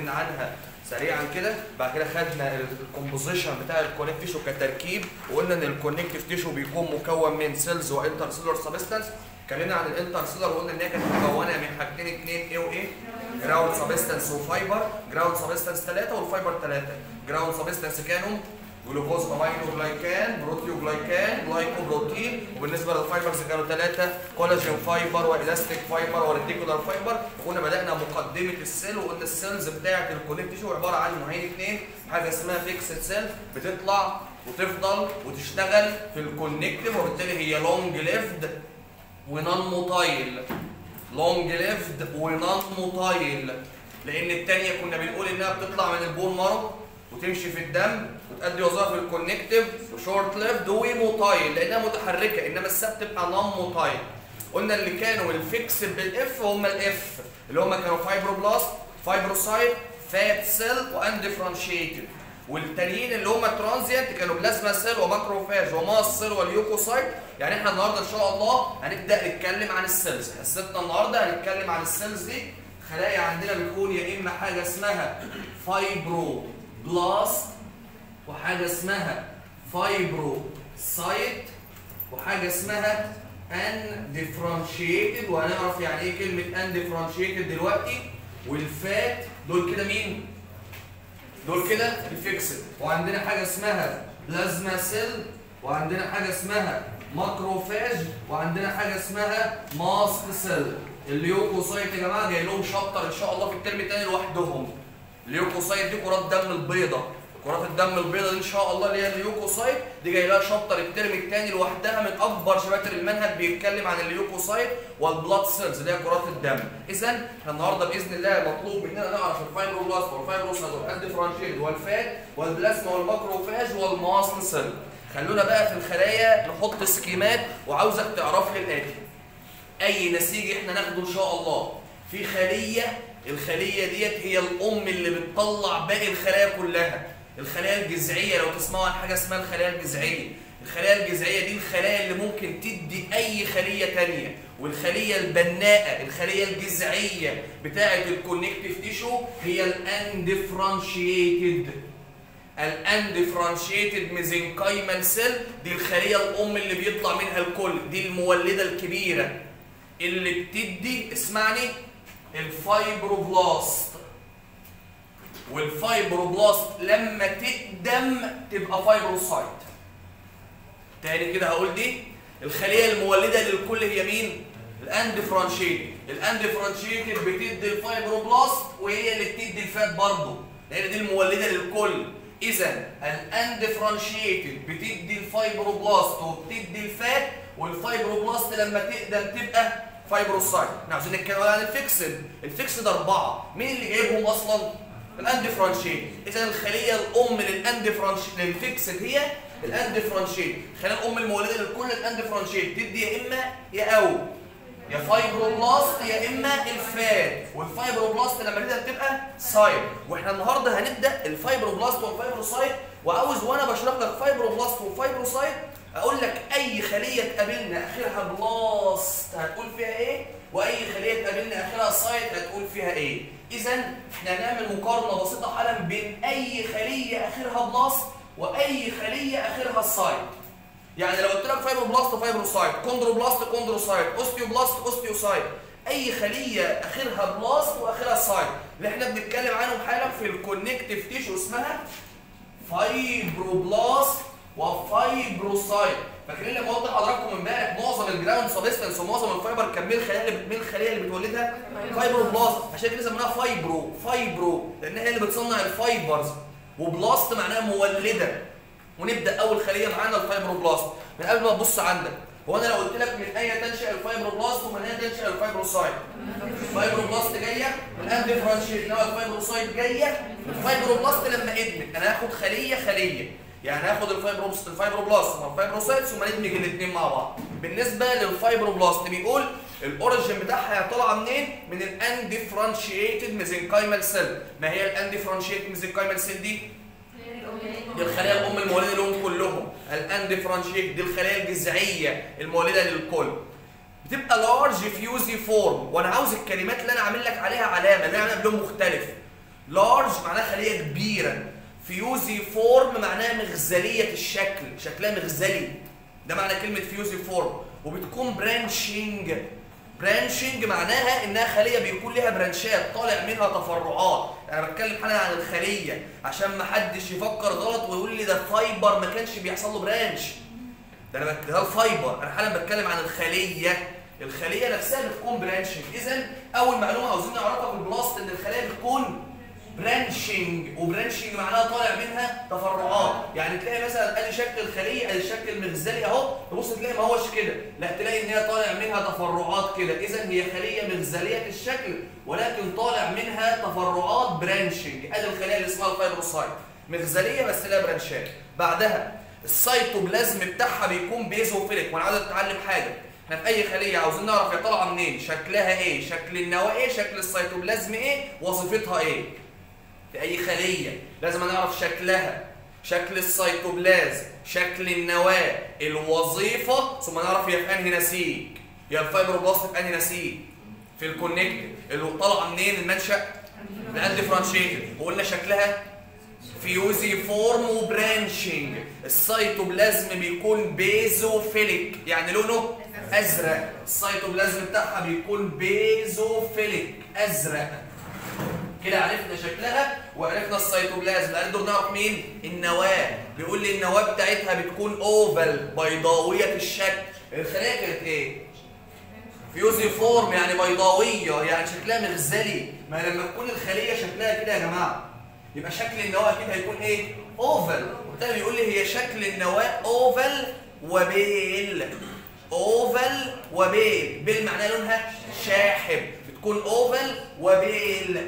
اتكلمنا عنها سريعا كده بعد كده خدنا الكومبوزيشن بتاع الكونكتيف تيشو كتركيب وقلنا ان الكونكتيف تيشو بيكون مكون من سيلز وانتر سيلولر سبستانس اتكلمنا عن الانتر سيلولر وقلنا ان هي كانت مكونه من حاجتين اثنين ايه وايه جراوند سبستانس وفايبر جراوند سبستانس 3 والفايبر 3 جراوند سبستانس كانوا جلوكوز امينو جلايكان بروتيو جلايكان جلايكوبروتين وبالنسبه للفايبرز كانوا ثلاثه كولاجين فايبر والاستيك فايبر وريتيكولار فايبر وكنا بدانا مقدمه السيل وقلنا السيلز بتاعه الكونكت تيشو عباره عن نوعين اثنين حاجه اسمها فيكسد سيل بتطلع وتفضل وتشتغل في الكونكتيف وبالتالي هي لونج ليفد ونون موتايل لونج ليفد ونون موتايل لان الثانيه كنا بنقول انها بتطلع من البون مارو وتمشي في الدم وتأدي وظائف الكونكتيف وشورت ليفد وموتايل لانها متحركه انما السبت تبقى نون موتايل قلنا اللي كانوا الفيكس بالاف هم الاف اللي هم كانوا فايبروبلاست فايبروسايت فات سيل واندفرنشيتد والتانيين اللي هم ترانزيانت كانوا بلازما سيل وماكروفاج وماس سيل واليوكوسايت يعني احنا النهارده ان شاء الله هنبدا نتكلم عن السيلز حصتنا النهارده هنتكلم عن السيلز دي خلايا عندنا بتكون يا اما حاجه اسمها فايبرو بلاست وحاجه اسمها فايبرو سايت وحاجه اسمها ان ديفرنشيتد وهنعرف يعني ايه كلمه ان ديفرنشيتد دلوقتي والفات دول كده مين دول كده الفيكسد وعندنا حاجه اسمها بلازما سيل وعندنا حاجه اسمها ماكروفاج وعندنا حاجه اسمها ماسك سيل الليوكوسايت يا جماعه جاي لهم شابتر ان شاء الله في الترم الثاني لوحدهم الليوكوسايت دي كرات دم البيضاء كرات الدم البيضاء دي ان شاء الله اللي هي الليوكوسايت دي جاي لها شابتر الترم الثاني لوحدها من اكبر شباتر المنهج بيتكلم عن الليوكوسايت والبلاد سيلز اللي هي كرات الدم اذا احنا النهارده باذن الله مطلوب مننا نعرف الفايبروبلاست والفايبروسايت والانتيفرانشيل والفات والبلازما والماكروفاج والمواصل سيل خلونا بقى في الخلايا نحط سكيمات وعاوزك تعرف لي الاتي اي نسيج احنا ناخده ان شاء الله في خليه الخليه ديت هي الام اللي بتطلع باقي الخلايا كلها الخلايا الجذعيه لو تسمعوا عن حاجه اسمها الخلايا الجذعيه الخلايا الجذعيه دي الخلايا اللي ممكن تدي اي خليه تانية والخليه البناءه الخليه الجذعيه بتاعه الكونكتيف تيشو هي الاندفرنشيتد الاندفرنشيتد ميزنكايمال سيل دي الخليه الام اللي بيطلع منها الكل دي المولده الكبيره اللي بتدي اسمعني الفايبروبلاست والفايبروبلاست لما تقدم تبقى فايبروسايت تاني كده هقول دي الخليه المولده للكل هي مين الاندفرنشيتد الاندفرنشيتد بتدي الفايبروبلاست وهي اللي بتدي الفات برضه لان دي المولده للكل اذا الاندفرنشيتد بتدي الفايبروبلاست وبتدي الفات والفايبروبلاست لما تقدم تبقى فايبروسايت احنا عاوزين نتكلم عن الفيكسد الفيكسد اربعه مين اللي جايبهم اصلا الاندفرنشيت اذا الخليه الام للاندفرنشيت للفيكسد هي الاندفرنشيت الخليه الام المولده لكل الاندفرنشيت تدي يا اما يا او يا فايبروبلاست يا اما الفات والفايبروبلاست لما تبدا تبقى سايت واحنا النهارده هنبدا الفايبروبلاست والفايبروسايت وعاوز وانا بشرح لك فايبروبلاست وفايبروسايت اقول لك اي خليه تقابلنا اخرها بلاست هتقول فيها ايه واي خليه تقابلنا اخرها سايت هتقول فيها ايه اذا احنا هنعمل مقارنه بسيطه حالا بين اي خليه اخرها بلاست واي خليه اخرها سايت يعني لو قلت لك فايبروبلاست فايبروسايت كوندروبلاست كوندروسايت اوستيوبلاست اوستيوسايت اي خليه اخرها بلاست واخرها سايت اللي احنا بنتكلم عنهم حالا في الكونكتيف تيشو اسمها فايبروبلاست وفايبروسايت فاكرين لما قلت لحضراتكم امبارح معظم الجراوند سبستنس ومعظم الفايبر كان مين الخلايا اللي مين الخليه اللي بتولدها فايبروبلاست عشان كده سميناها فايبرو فايبرو لان هي اللي بتصنع الفايبرز وبلاست معناها مولده ونبدا اول خليه معانا الفايبروبلاست من قبل ما تبص عندك هو انا لو قلت لك من اين تنشا الفايبروبلاست ومن اين تنشا الفايبروسايت الفايبروبلاست جايه من الاندفرنشيت انما الفايبروسايت جايه الفايبروبلاست لما ادمت انا هاخد خليه خليه يعني هاخد الفايبروبلاست الفايبروبلاست مع الفايبروسايت ثم ندمج الاثنين مع بعض بالنسبه للفايبروبلاست بيقول الاوريجين بتاعها طالعه منين من الاندفرنشيتد ميزنكايمال سيل ما هي الاندفرنشيتد ميزنكايمال سيل دي دي الخلايا الام المولده لهم كلهم الاندفرنشيت دي الخلايا الجذعيه المولده للكل بتبقى لارج فيوزي فورم وانا عاوز الكلمات اللي انا عامل لك عليها علامه اللي انا بلون مختلف لارج معناها خليه كبيره فيوزي فورم معناها مغزليه الشكل شكلها مغزلي ده معنى كلمه فيوزي فورم وبتكون برانشنج برانشنج معناها انها خليه بيكون لها برانشات طالع منها تفرعات انا بتكلم حالا عن الخليه عشان ما حدش يفكر غلط ويقول لي ده فايبر ما كانش بيحصل له برانش ده انا بت- ده الفايبر انا حالا بتكلم عن الخليه الخليه نفسها بتكون برانشنج اذا اول معلومه عاوزين نعرفها في البلاست ان الخليه بتكون برانشنج وبرانشنج معناها طالع منها تفرعات يعني تلاقي مثلا ادي شكل الخليه ادي الشكل المغزلي اهو تبص تلاقي ما هوش كده لا تلاقي ان هي طالع منها تفرعات كده اذا هي خليه مغزليه الشكل ولكن طالع منها تفرعات برانشنج ادي الخليه اللي اسمها الفايبروسايت مغزليه بس لها برانشات بعدها السيتوبلازم بتاعها بيكون بيزوفيليك وانا عاوز اتعلم حاجه احنا في اي خليه عاوزين نعرف هي طالعه منين شكلها ايه شكل النواه ايه شكل السيتوبلازم ايه وظيفتها ايه في اي خليه لازم نعرف شكلها شكل السيتوبلازم شكل النواه الوظيفه ثم نعرف هي في انهي نسيج هي الفايبروبلاست في انهي نسيج في الكونكتيف اللي طالعه منين المنشا من ديفرنشيتد وقلنا شكلها فيوزي فورم وبرانشنج السيتوبلازم بيكون بيزوفيليك يعني لونه ازرق السيتوبلازم بتاعها بيكون بيزوفيليك ازرق كده عرفنا شكلها وعرفنا السيتوبلازم نقدر نعرف مين النواه بيقول لي النواه بتاعتها بتكون اوفال بيضاويه الشكل الخلايا كانت ايه فيوزي فورم يعني بيضاويه يعني شكلها مغزلي ما لما تكون الخليه شكلها كده يا جماعه يبقى شكل النواه كده هيكون ايه اوفال وبالتالي بيقول لي هي شكل النواه اوفال وبيل اوفال وبيل بيل معناها لونها شاحب بتكون اوفال وبيل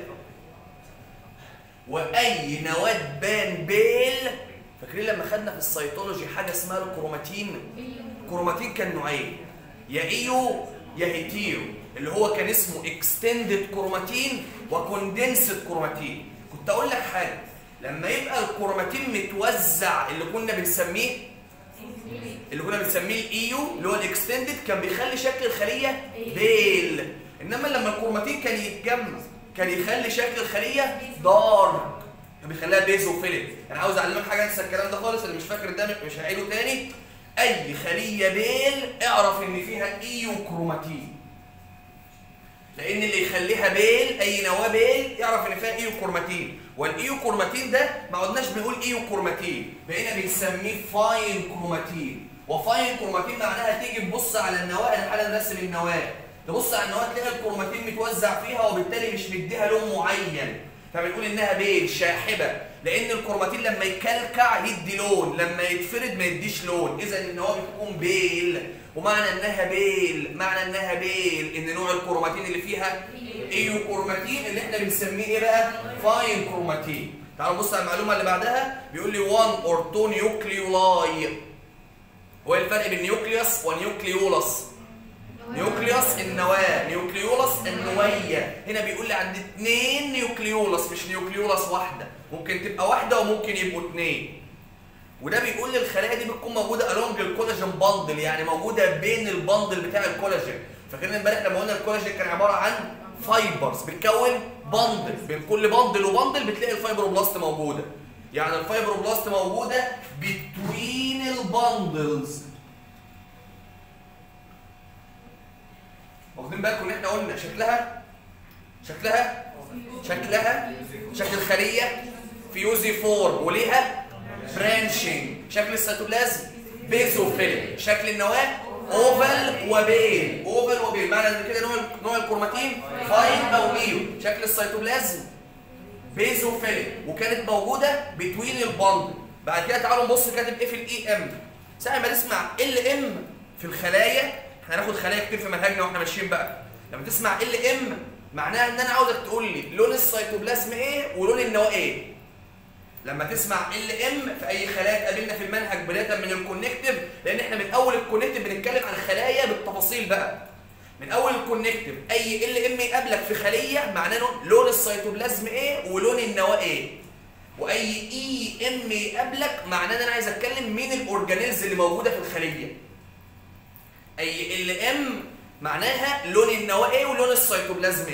واي نواه بان بيل فاكرين لما خدنا في السيتولوجي حاجه اسمها الكروماتين الكروماتين كان نوعين يا ايو يا هيتيرو اللي هو كان اسمه اكستندد كروماتين وكوندنسد كروماتين كنت اقول لك حاجه لما يبقى الكروماتين متوزع اللي كنا بنسميه اللي كنا بنسميه الايو اللي هو الاكستندد كان بيخلي شكل الخليه بيل انما لما الكروماتين كان يتجمع كان يخلي شكل الخليه دارك كان بيخليها بيزوفيليك انا عاوز اعلمك حاجه انسى الكلام ده خالص اللي مش فاكر ده مش هعيده تاني اي خليه بيل اعرف ان فيها ايو كروماتين لان اللي يخليها بيل اي نواه بيل يعرف ان فيها ايو كروماتين والايو كروماتين ده ما عدناش بنقول ايو كروماتين بقينا بنسميه فاين كروماتين وفاين كروماتين معناها تيجي تبص على النواه انا حالا راسم النواه تبص على النواه تلاقي الكروماتين متوزع فيها وبالتالي مش مديها لون معين فبنقول انها بيل شاحبه لان الكروماتين لما يكلكع يدي لون لما يتفرد ما يديش لون اذا النواه بتكون بيل ومعنى انها بيل معنى انها بيل ان نوع الكروماتين اللي فيها ايو كروماتين اللي احنا بنسميه ايه بقى فاين كروماتين تعالوا نبص على المعلومه اللي بعدها بيقول لي 1 اور 2 نيوكليولاي هو إيه الفرق بين نيوكليوس ونيوكليولس نيوكليوس النواه نيوكليولس النويه هنا بيقول لي عند اثنين نيوكليولس مش نيوكليولس واحده ممكن تبقى واحده وممكن يبقوا اثنين وده بيقول لي الخلايا دي بتكون موجوده along الكولاجين باندل يعني موجوده بين الباندل بتاع الكولاجين فاكرين امبارح لما قلنا الكولاجين كان عباره عن فايبرز بتكون باندل بين كل باندل وباندل بتلاقي الفايبروبلاست موجوده يعني الفايبروبلاست موجوده بتوين الباندلز واخدين بالكم ان احنا قلنا شكلها شكلها شكلها شكل الخليه فيوزي فورم وليها برانشنج شكل السيتوبلازم بيزوفيليك شكل النواه اوفال وبيل اوفال وبيل معنى ان كده نوع نوع الكروماتين فاين او ايو شكل السيتوبلازم بيزوفيليك وكانت موجوده بتوين الباند بعد كده تعالوا نبص كاتب ايه في الاي ام ساعه ما نسمع ال ام في الخلايا احنا هناخد خلايا كتير في منهجنا واحنا ماشيين بقى لما تسمع ال ام معناها ان انا عاوزك تقول لي لون السيتوبلازم ايه ولون النواه ايه لما تسمع ال ام في اي خلايا اتقابلنا في المنهج بدايه من الكونكتيف لان احنا من اول الكونكتيف بنتكلم عن الخلايا بالتفاصيل بقى من اول الكونكتيف اي ال ام يقابلك في خليه معناه لون السيتوبلازم ايه ولون النواه ايه واي اي ام يقابلك معناه ان انا عايز اتكلم مين الاورجانيلز اللي موجوده في الخليه اي ال ام معناها لون النواه ايه ولون السيتوبلازم ايه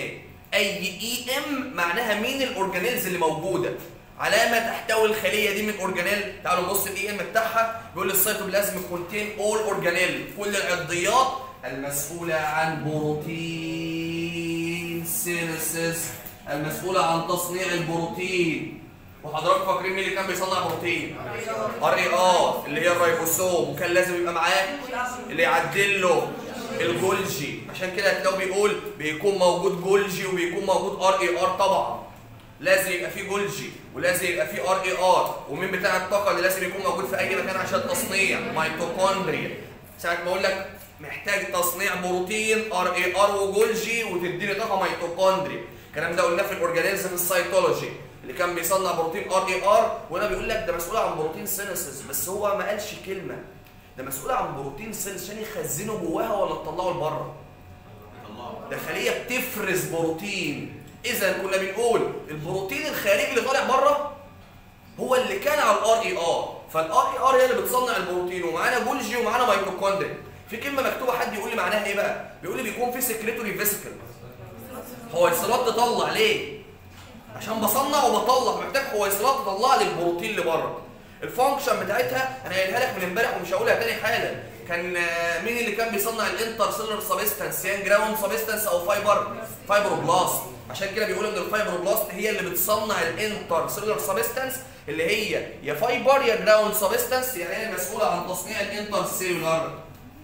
اي اي ام معناها مين الاورجانيلز اللي موجوده على ما تحتوي الخليه دي من اورجانيل تعالوا نبص الاي ام بتاعها بيقول لي السيتوبلازم كونتين اول اورجانيل كل العضيات المسؤوله عن بروتين سينسيس المسؤوله عن تصنيع البروتين وحضراتكم فاكرين مين اللي كان بيصنع بروتين ار اي ار اللي هي الريبوسوم وكان لازم يبقى معاه اللي يعدل له الجولجي عشان كده هتلاقوا بيقول بيكون موجود جولجي وبيكون موجود ار اي ار طبعا لازم يبقى فيه جولجي ولازم يبقى فيه ار اي ار ومين بتاع الطاقه اللي لازم يكون موجود في اي مكان عشان تصنيع ميتوكوندريا ساعه ما اقول لك محتاج تصنيع بروتين ار اي ار وجولجي وتديني طاقه ميتوكوندريا الكلام ده قلناه في الاورجانيزم السيتولوجي اللي كان بيصنع بروتين ار اي ار وهنا بيقول لك ده مسؤول عن بروتين سينسز بس هو ما قالش كلمه ده مسؤول عن بروتين سيلز عشان يخزنه جواها ولا تطلعه لبره ده خليه بتفرز بروتين اذا كنا بنقول البروتين الخارجي اللي طالع بره هو اللي كان على الار اي ار فالار اي ار هي اللي بتصنع البروتين ومعانا جولجي ومعانا ميتوكوندريا في كلمه مكتوبه حد يقول لي معناها ايه بقى بيقول لي بيكون في سكريتوري فيسيكل حويصلات تطلع ليه عشان بصنع وبطلع محتاج حويصلات تطلع لي البروتين اللي بره الفانكشن بتاعتها انا قايلها لك من امبارح ومش هقولها تاني حالا كان آه، مين اللي كان بيصنع الانتر سيلر سبستانس يان جراوند سبستانس او فايبر فايبروبلاست عشان كده بيقولوا ان الفايبروبلاست هي اللي بتصنع الانتر سيلر سبستانس اللي هي يا فايبر يا جراوند سبستانس يعني هي المسؤوله عن تصنيع الانتر سيلولار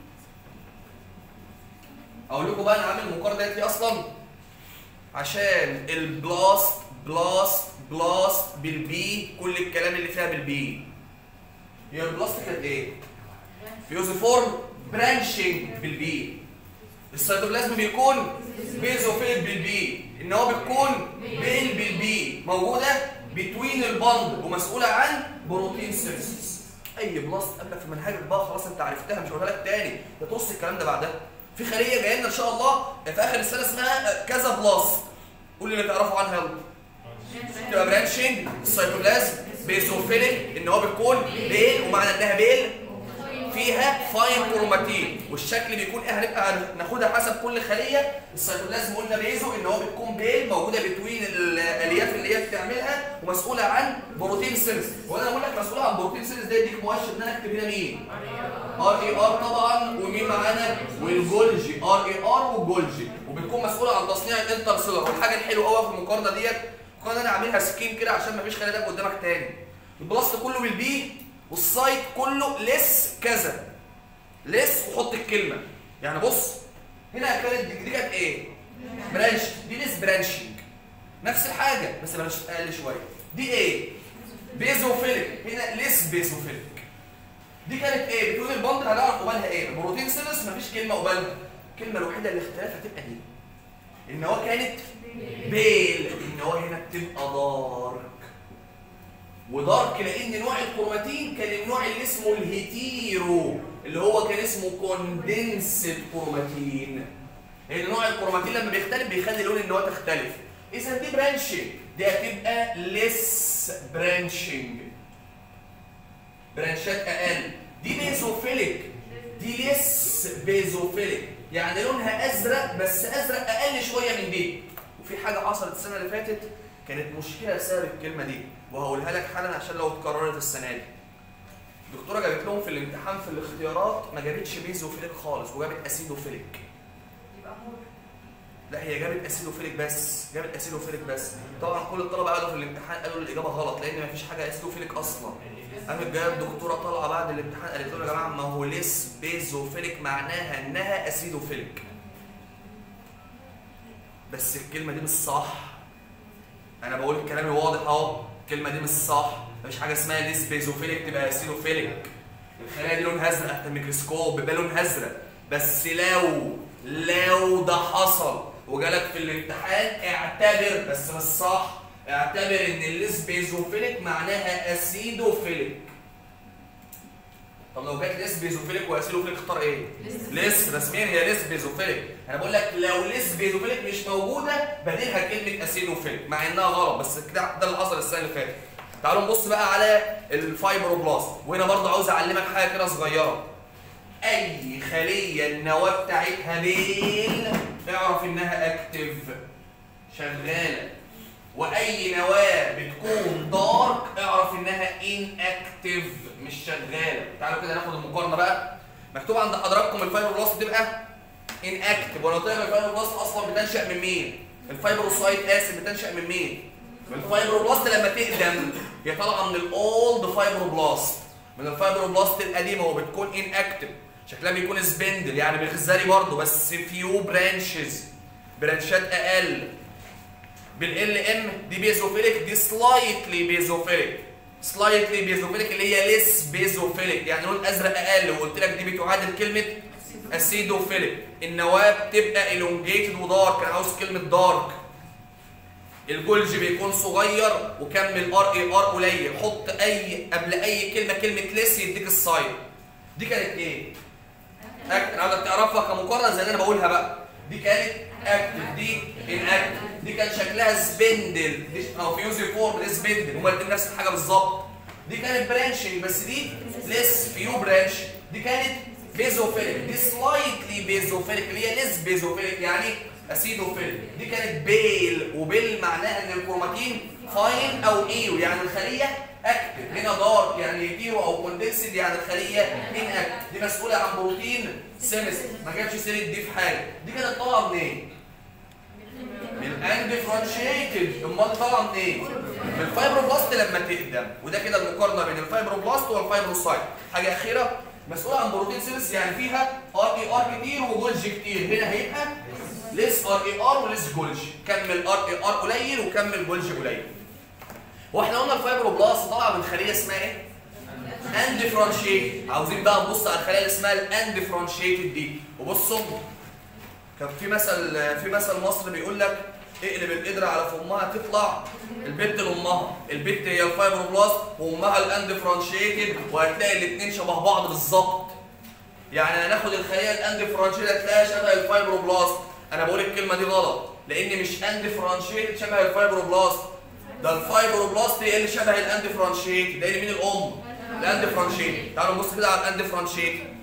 اقول لكم بقى انا عامل المقارنه ديت ليه اصلا عشان البلاست بلاست بلاست بالبي كل الكلام اللي فيها بالبي هي البلاست كانت ايه فيوزيفورم برانشنج بالبي السيتوبلازم بيكون بيزوفيل بالبي ان هو بتكون بيل بالبي موجوده بتوين البند ومسؤوله عن بروتين سيرسيس اي بلاست قبلك في منهجك بقى خلاص انت عرفتها مش هقولها لك تاني ترص الكلام ده بعدها في خليه جايه لنا ان شاء الله في اخر السنه اسمها كذا بلاست قول لي اللي تعرفوا عنها يلا تبقى برانشنج السيتوبلازم بيزوفيليك ان هو بيكون بيل ومعنى انها بيل فيها فاين كروماتين والشكل بيكون ايه هنبقى ناخدها حسب كل خليه السيتوبلازم قلنا بيزو ان هو بتكون بيل موجوده بتوين الالياف اللي هي بتعملها ومسؤوله عن بروتين سيلز وانا بقول لك مسؤوله عن بروتين سيلز ده يديك مؤشر ان انا اكتب هنا مين ار اي ار طبعا ومين معانا والجولجي ار اي ار والجولجي وبتكون مسؤوله عن تصنيع الانتر سيلر والحاجه الحلوه قوي في المقارنه ديت كان انا عاملها سكيم كده عشان مفيش خليه ده قدامك تاني البلاست كله بالبي والسايت كله لس كذا لس وحط الكلمه يعني بص هنا كانت دي دي كانت ايه برانش دي لس برانشنج نفس الحاجه بس بلاش اقل شويه دي ايه بيزوفيليك هنا لس بيزوفيليك دي كانت ايه بتقول البندل هنعرف قبالها ايه بروتين سيلس مفيش كلمه قبالها الكلمه الوحيده اللي اختلاف هتبقى دي ان هو كانت بيل ان هو هنا بتبقى دارك ودارك لان نوع الكروماتين كان النوع اللي اسمه الهيتيرو اللي هو كان اسمه كوندنسد كروماتين لان نوع الكروماتين لما بيختلف بيخلي لون النواه تختلف اذا دي برانشنج دي هتبقى ليس برانشنج برانشات اقل دي بيزوفيليك دي ليس بيزوفيليك يعني لونها ازرق بس ازرق اقل شويه من دي وفي حاجه حصلت السنه اللي فاتت كانت مشكله بسبب الكلمه دي وهقولها لك حالا عشان لو اتكررت السنه دي الدكتوره جابت لهم في الامتحان في الاختيارات ما جابتش بيزوفيليك خالص وجابت اسيدوفيليك يبقى مور لا هي جابت اسيدوفيليك بس جابت اسيدوفيليك بس طبعا كل الطلبه قالوا في الامتحان قالوا الاجابه غلط لان ما فيش حاجه اسيدوفيليك اصلا قامت جايه الدكتوره طالعه بعد الامتحان قالت لهم يا جماعه ما هو ليس بيزوفيليك معناها انها اسيدوفيليك بس الكلمه دي مش صح انا بقول كلامي واضح اهو الكلمه دي مش صح مفيش حاجه اسمها ليس بيزوفيليك تبقى اسيدوفيليك الخلايا دي لونها ازرق تحت الميكروسكوب بيبقى لونها ازرق بس لو لو ده حصل وجالك في الامتحان اعتبر بس مش صح اعتبر ان الليس بيزوفيليك معناها اسيدوفيليك طب لو جت ليس بيزوفيليك واسيدوفيليك اختار ايه؟ ليس رسميا هي ليس بيزوفيليك انا بقول لك لو ليس بيزوفيليك مش موجوده بديلها كلمه اسيدوفيليك مع انها غلط بس كده ده اللي حصل السنه اللي فاتت تعالوا نبص بقى على الفايبروبلاست وهنا برضه عاوز اعلمك حاجه كده صغيره اي خليه النواه بتاعتها بيل اعرف انها اكتف شغاله واي نواه بتكون دارك اعرف انها ان اكتف مش شغاله تعالوا كده ناخد المقارنه بقى مكتوب عند حضراتكم الفايبروبلاست تبقى ان اكتف وانا قلت لك الفايبروبلاست اصلا بتنشا من مين الفايبروسايت اسف بتنشا من مين من الفايبروبلاست لما تقدم هي طالعه من الاولد فايبروبلاست من الفايبروبلاست القديمه وبتكون ان اكتف شكلها بيكون سبندل يعني بيغذري برضه بس فيو برانشز برانشات اقل بالال ام دي بيزوفيليك دي سلايتلي بيزوفيليك سلايتلي بيزوفيليك اللي هي ليس بيزوفيليك يعني لون ازرق اقل وقلت لك دي بتعادل كلمه اسيدوفيليك النواه بتبقى الونجيتد ودارك انا عاوز كلمه دارك الجولج بيكون صغير وكمل ار اي ار قليل حط اي قبل اي كلمه كلمه ليس يديك الساين دي كانت ايه؟ اكتف انا عاوزك تعرفها كمقارنه زي اللي انا بقولها بقى دي كانت اكتف دي ان اكتف دي كان شكلها سبندل دي او فيوزي فورم دي سبندل هما الاثنين نفس الحاجه بالظبط دي كانت برانشنج بس دي ليس فيو برانش دي كانت بيزوفيليك دي سلايتلي بيزوفيليك اللي هي ليس بيزوفيليك يعني اسيدوفيليك دي كانت بيل وبيل معناها ان الكروماتين فاين او ايو يعني الخليه اكتف هنا دارك يعني هيتيرو او كوندنسد يعني الخليه ان اكتف دي مسؤوله عن بروتين سيمس ما جابش سيره دي في حاجه دي كانت طالعه منين؟ من اندفرنشيتد امال طالعه منين؟ من الفايبروبلاست لما تقدم وده كده المقارنه بين الفايبروبلاست والفايبروسايت حاجه اخيره مسؤوله عن بروتين سيلز يعني فيها ار اي ار كتير وجولج كتير هنا هيبقى ليس ار اي ار وليس جولج كمل ار اي ار قليل وكمل جولج قليل واحنا قلنا الفايبروبلاست طالعه من خليه اسمها ايه؟ اندفرنشيتد عاوزين بقى نبص على الخلايا اللي اسمها الاندفرنشيتد دي وبصوا كان في مثل في مثل مصري بيقول لك اقلب القدرة على فمها تطلع البت لامها البت هي الفايبروبلاست وامها الاندفرنشيتد وهتلاقي الاثنين شبه بعض بالظبط يعني هناخد الخليه الاندفرنشيتد هتلاقيها شبه الفايبروبلاست انا بقول الكلمه دي غلط لان مش اندفرنشيتد شبه الفايبروبلاست ده الفايبروبلاست هي اللي شبه الاندفرنشيتد لان مين الام الاندفرنشيتد تعالوا نبص كده على الاندفرنشيتد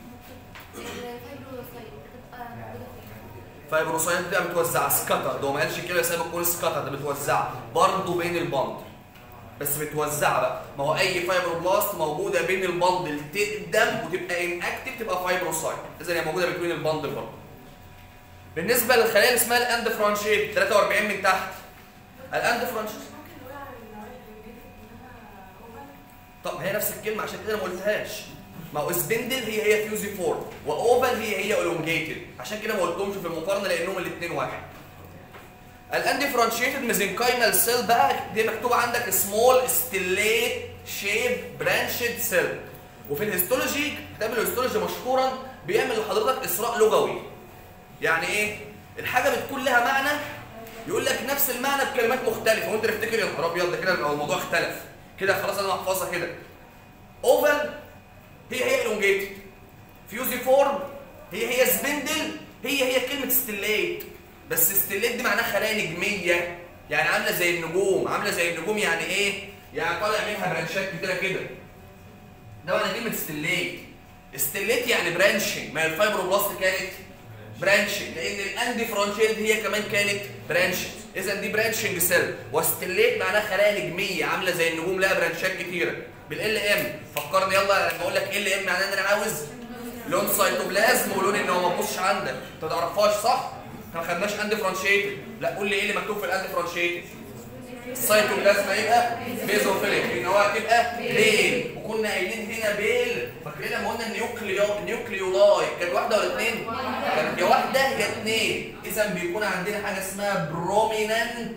فايبروسايت بتبقى متوزعه سكاتر ده ما قالش كده سبب تكون سكاتر ده متوزعه برضه بين البند بس متوزعه بقى ما هو اي فايبروبلاست موجوده بين البندل تقدم وتبقى ان اكتف تبقى فايبروسايت اذا هي موجوده بين البندل برضه بالنسبه للخلايا اللي اسمها الاندفرنشيت 43 من تحت الاندفرنشيت طب هي نفس الكلمه عشان كده انا ما قلتهاش ما هو سبندل هي هي فيوزي فورم واوفال هي هي الونجيتد عشان كده ما قلتهمش في المقارنه لانهم الاثنين واحد الاندفرنشيتد ميزنكايمال سيل بقى دي مكتوبه عندك سمول ستيليت شيب برانشد سيل وفي الهيستولوجي كتاب الهيستولوجي مشهورا بيعمل لحضرتك اسراء لغوي يعني ايه الحاجه بتكون لها معنى يقول لك نفس المعنى بكلمات مختلفه وانت تفتكر يا نهار ابيض ده كده الموضوع اختلف كده خلاص انا محفظها كده اوفال هي هي الونجيتد فيوزي فورم هي هي سبندل هي هي كلمه ستيليت بس ستيليت دي معناها خلايا نجميه يعني عامله زي النجوم عامله زي النجوم يعني ايه يعني طالع منها برانشات كتيره كده ده معنى كلمه ستيليت ستيليت يعني برانشنج ما الفايبروبلاست كانت برانشنج لان الانديفرنشيتد هي كمان كانت برانشنج اذا دي برانشنج سيل وستيليت معناها خلايا نجميه عامله زي النجوم لها برانشات كتيره بالال ام فكرني يلا لما اقول لك ال ام معناه ان انا عاوز لون سيتوبلازم ولون ان هو ما تبصش عندك انت ما تعرفهاش صح؟ احنا ما خدناش اندفرنشيتد لا قول لي ايه اللي مكتوب في الاندفرنشيتد السيتوبلازم هيبقى بيزوفيليك ان هو هتبقى بيل وكنا قايلين هنا بيل فاكرين لما قلنا النيوكليو النيوكليولاي كانت واحده ولا اثنين؟ كانت يا واحده يا اثنين اذا بيكون عندنا حاجه اسمها بروميننت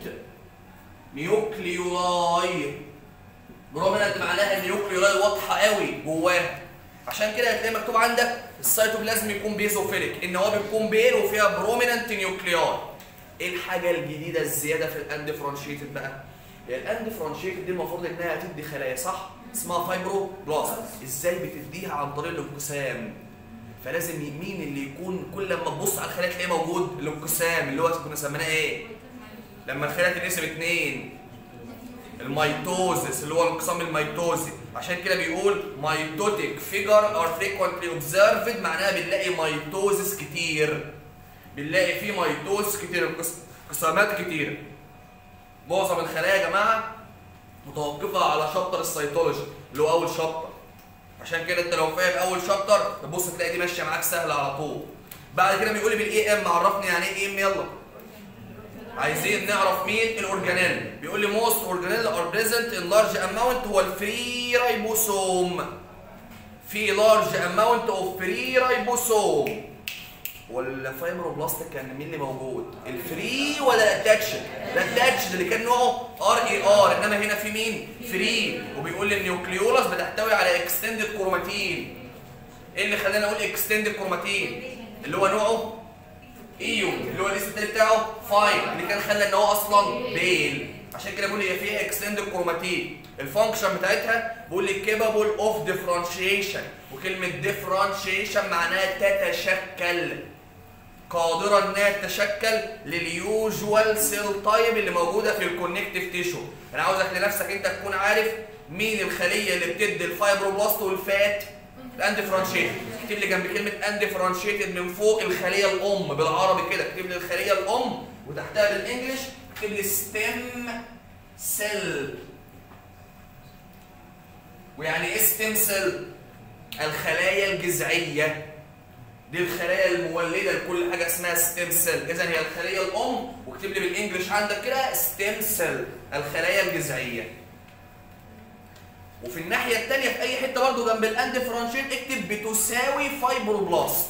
نيوكليولاي بروميننت معناها النيوكليولاي واضحه قوي جواها عشان كده هتلاقي مكتوب عندك السيتوبلازم يكون بيزوفيليك ان هو بيكون بيل وفيها بروميننت نيوكليار ايه الحاجه الجديده الزياده في الاندفرنشيتد بقى الاندفرنشيتد دي المفروض انها تدي خلايا صح اسمها فايبرو بلاست ازاي بتديها عن طريق الانقسام فلازم مين اللي يكون كل لما تبص على الخلايا تلاقيه موجود الانقسام اللي هو كنا سميناه ايه لما الخلايا تنقسم اتنين الميتوزس اللي هو انقسام الميتوزي عشان كده بيقول ميتوتيك فيجر ار فريكوينتلي اوبزرفد معناها بنلاقي ميتوزس كتير بنلاقي فيه ميتوز كتير انقسامات كتير معظم الخلايا يا جماعه متوقفه على شابتر السيتولوجي اللي هو اول شابتر عشان كده انت لو فاهم اول شابتر تبص تلاقي دي ماشيه معاك سهله على طول بعد كده بيقول لي بالاي ام عرفني يعني ايه ام يلا عايزين نعرف مين الاورجانيل بيقول لي موست اورجانيل ار بريزنت ان لارج اماونت هو الفري رايبوسوم في لارج اماونت اوف فري رايبوسوم والفايبروبلاست كان مين اللي موجود الفري ولا الاتاتشد الاتاتشد اللي كان نوعه ار اي ار انما هنا في مين فري وبيقول لي النيوكليولس بتحتوي على اكستندد كروماتين ايه اللي خلاني اقول اكستندد كروماتين اللي هو نوعه ايو اللي هو الاسم التاني بتاعه فاين اللي كان خلى ان هو اصلا بيل عشان كده بقول هي فيها اكستند كروماتين الفانكشن بتاعتها بقول لي كيبابل اوف ديفرنشيشن وكلمه ديفرنشيشن معناها تتشكل قادره انها تتشكل لليوجوال سيل تايب اللي موجوده في الكونكتيف تيشو انا عاوزك لنفسك انت تكون عارف مين الخليه اللي بتدي الفايبروبلاست والفات الاندفرنشيتد اكتب لي جنب كلمه اندفرنشيتد من فوق الخليه الام بالعربي كده اكتب لي الخليه الام وتحتها بالانجلش اكتب لي ستيم سيل ويعني ايه ستيم سيل الخلايا الجذعيه دي الخلايا المولده لكل حاجه اسمها ستيم سيل اذا هي الخليه الام واكتب لي بالانجلش عندك كده ستيم سيل الخلايا الجذعيه وفي الناحيه الثانيه في اي حته برضو جنب الاندفرنشيت اكتب بتساوي فايبروبلاست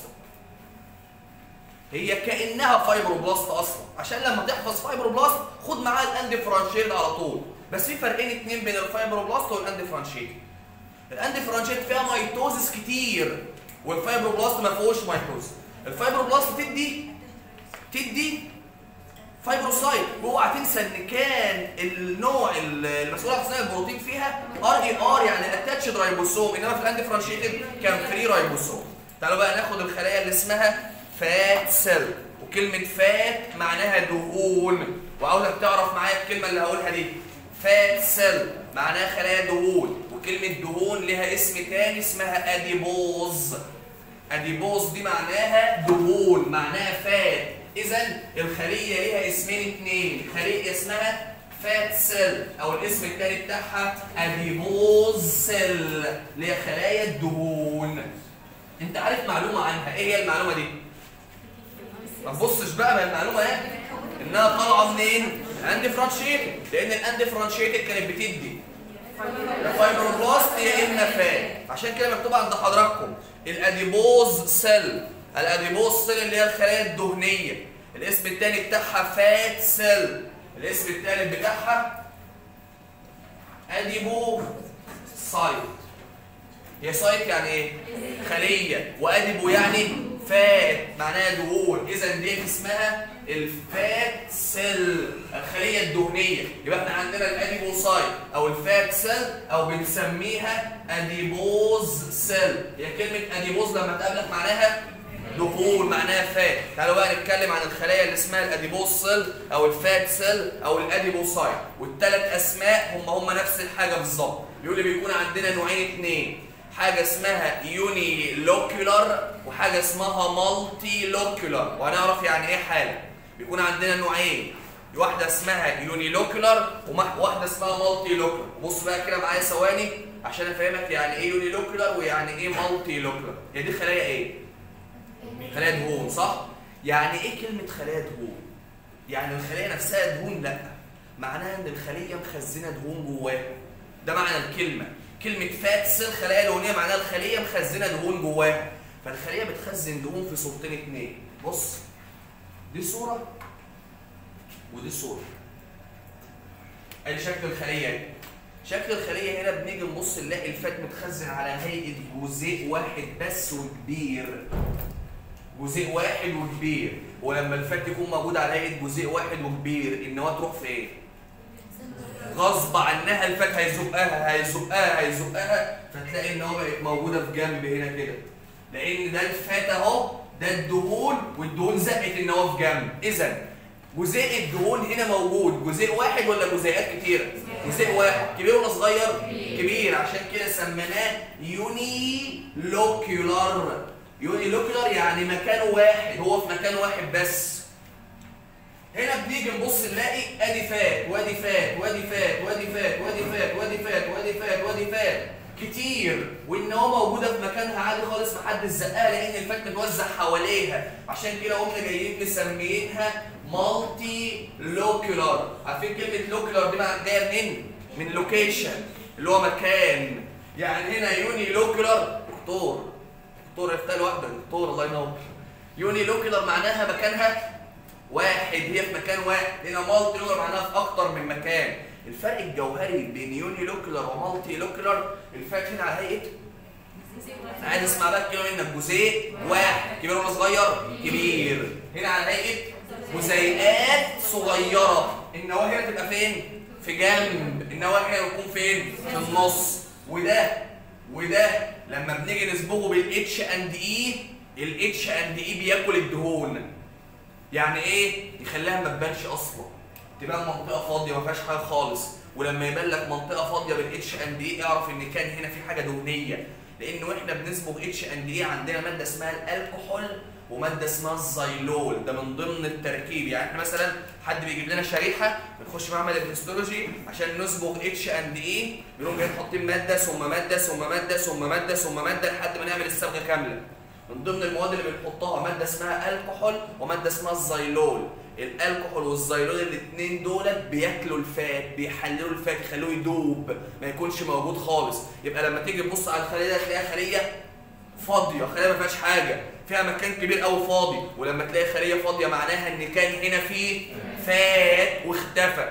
هي كانها فايبروبلاست اصلا عشان لما تحفظ فايبروبلاست خد معاها الاندفرنشيت على طول بس في فرقين اتنين بين الفايبروبلاست والاندفرنشيت الاندفرنشيت فيها ميتوزس كتير والفايبروبلاست ما فيهوش ميتوز الفايبروبلاست تدي تدي فايبروسايت واوعى تنسى ان كان النوع المسؤول عن تصنيع البروتين فيها ار اي ار يعني اتاتشد رايبوسوم انما في الاندفرنشيتد كان فري رايبوسوم تعالوا بقى ناخد الخلايا اللي اسمها فات سيل وكلمه فات معناها دهون وعاوزك تعرف معايا الكلمه اللي هقولها دي فات سيل معناها خلايا دهون وكلمه دهون لها اسم تاني اسمها اديبوز اديبوز دي معناها دهون معناها فات اذا الخليه ليها اسمين اثنين خليه اسمها فات سيل او الاسم الثاني بتاعها اديبوز سيل اللي هي خلايا الدهون انت عارف معلومه عنها ايه هي المعلومه دي ما تبصش بقى ما المعلومه ايه انها طالعه منين الاندفرنشيتد لان الاندفرنشيتد كانت بتدي يا فايبروبلاست يا اما فات عشان كده مكتوب عند حضراتكم الاديبوز سيل الاديبوز سيل اللي هي الخلايا الدهنيه الاسم الثاني بتاعها فات سيل الاسم الثالث بتاعها اديبو سايت هي سايت يعني ايه خليه واديبو يعني فات معناها دهون اذا دي اسمها الفات سيل الخليه الدهنيه يبقى احنا عندنا الاديبوسايت او الفات سيل او بنسميها اديبوز سيل هي كلمه اديبوز لما تقابلك معناها دهون معناها فات تعالوا بقى نتكلم عن الخلايا اللي اسمها الاديبوز سيل او الفات سيل او الاديبوسايت والثلاث اسماء هم هم نفس الحاجه بالظبط بيقول لي بيكون عندنا نوعين اثنين حاجه اسمها يوني لوكيولار وحاجه اسمها مالتي لوكيولار وهنعرف يعني ايه حاله بيكون عندنا نوعين واحده اسمها يوني لوكيولار وواحده اسمها مالتي لوكيولار بص بقى كده معايا ثواني عشان افهمك يعني ايه يوني لوكيولار ويعني ايه مالتي لوكيولار هي دي خلايا ايه خلايا دهون صح يعني ايه كلمه خلايا دهون يعني الخليه نفسها دهون لا معناها ان الخليه مخزنه دهون جواها ده معنى الكلمه كلمة فات سيل خلايا دهنية معناها الخلية مخزنة دهون جواها فالخلية بتخزن دهون في صورتين اتنين بص دي صورة ودي صورة ادي شكل الخلية اهي شكل الخلية هنا بنيجي نبص نلاقي الفات متخزن على هيئة جزيء واحد بس وكبير جزيء واحد وكبير ولما الفات يكون موجود على هيئة جزيء واحد وكبير النواة تروح فين؟ غصب عنها الفات هيزقها هيزقها هيزقها فتلاقي ان هو بقت موجوده في جنب هنا كده لان ده الفات اهو ده الدهون والدهون زقت النواه في جنب اذا جزيء الدهون هنا موجود جزيء واحد ولا جزيئات كتيره جزيء واحد كبير ولا صغير كبير عشان كده سميناه يوني لوكيولار يوني لوكيولار يعني مكان واحد هو في مكان واحد بس هنا بنيجي نبص نلاقي ادي فات وادي فات وادي فات وادي فات وادي فات وادي فات وادي فات وادي فات كتير وان هو موجوده في مكانها عادي خالص محدش زقها لان الفات متوزع حواليها عشان كده قمنا جايين مسميينها مالتي لوكيولار عارفين كلمه لوكيولار دي معناها جايه منين؟ من لوكيشن اللي هو مكان يعني هنا يوني لوكيولار دكتور دكتور افتح لوحدك دكتور الله ينور يوني لوكيولار معناها مكانها واحد هي في مكان واحد هنا مالتي لوكيولار معناها في اكتر من مكان الفرق الجوهري بين يوني لوكيولار ومالتي لوكيولار الفرق هنا على هيئه انا عايز اسمع بقى الكلمه منك جزيء واحد كبير ولا صغير كبير هنا على هيئه جزيئات صغيره النواه هنا تبقى فين في جنب النواه هنا بتكون فين في النص وده وده لما بنيجي نصبغه بالاتش اند اي الاتش اند اي بياكل الدهون يعني ايه يخليها ما تبانش اصلا تبقى منطقه فاضيه ما فيهاش حاجه خالص ولما يبان لك منطقه فاضيه بالاتش اند اي اعرف ان كان هنا في حاجه دهنيه لان واحنا بنصبغ اتش اند اي عندنا ماده اسمها الكحول وماده اسمها الزيلول ده من ضمن التركيب يعني احنا مثلا حد بيجيب لنا شريحه بنخش معمل الهيستولوجي عشان نصبغ اتش اند اي بيقوم جايين حاطين ماده ثم ماده ثم ماده ثم ماده ثم ماده لحد ما نعمل الصبغه كامله من ضمن المواد اللي بنحطها ماده اسمها الكحول وماده اسمها الزيلول الالكحول والزيلول الاثنين دولت بياكلوا الفات بيحللوا الفات يخلوه يدوب ما يكونش موجود خالص يبقى لما تيجي تبص على الخليه دي تلاقيها خليه فاضيه خليه ما فيهاش حاجه فيها مكان كبير قوي فاضي ولما تلاقي خليه فاضيه معناها ان كان هنا في فات واختفى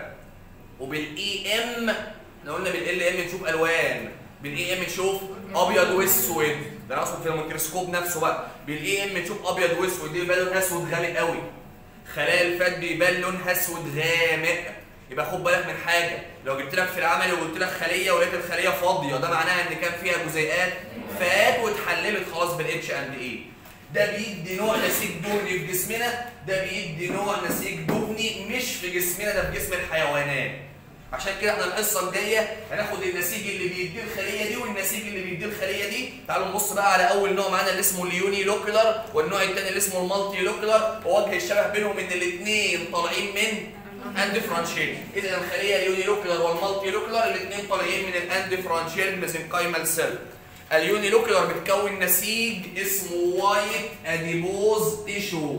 وبالاي ام احنا قلنا بالال ام نشوف الوان بالاي ام نشوف ابيض واسود ده انا اقصد في الميكروسكوب نفسه بقى بالاي ام نشوف ابيض واسود دي بيبان لونها اسود غامق قوي خلايا الفات بيبان لونها اسود غامق يبقى خد بالك من حاجه لو جبت لك في العمل وقلت لك خليه ولقيت الخليه فاضيه ده معناها ان كان فيها جزيئات فات واتحللت خلاص بالاتش اند اي ده بيدي نوع نسيج دهني في جسمنا ده بيدي نوع نسيج دهني مش في جسمنا ده في جسم الحيوانات عشان كده احنا الحصه الجايه هناخد النسيج اللي بيديه الخليه دي والنسيج اللي بيديه الخليه دي تعالوا نبص بقى على اول نوع معانا اللي اسمه اليوني لوكيولار والنوع الثاني اللي اسمه المالتي لوكيولار ووجه الشبه بينهم ان الاثنين طالعين من اندفرانشيل اذا الخليه اليوني لوكيولار والمالتي لوكيولار الاثنين طالعين من الاندفرانشيل ميزنكايمال سيل اليوني لوكيولار بتكون نسيج اسمه وايت اديبوز تيشو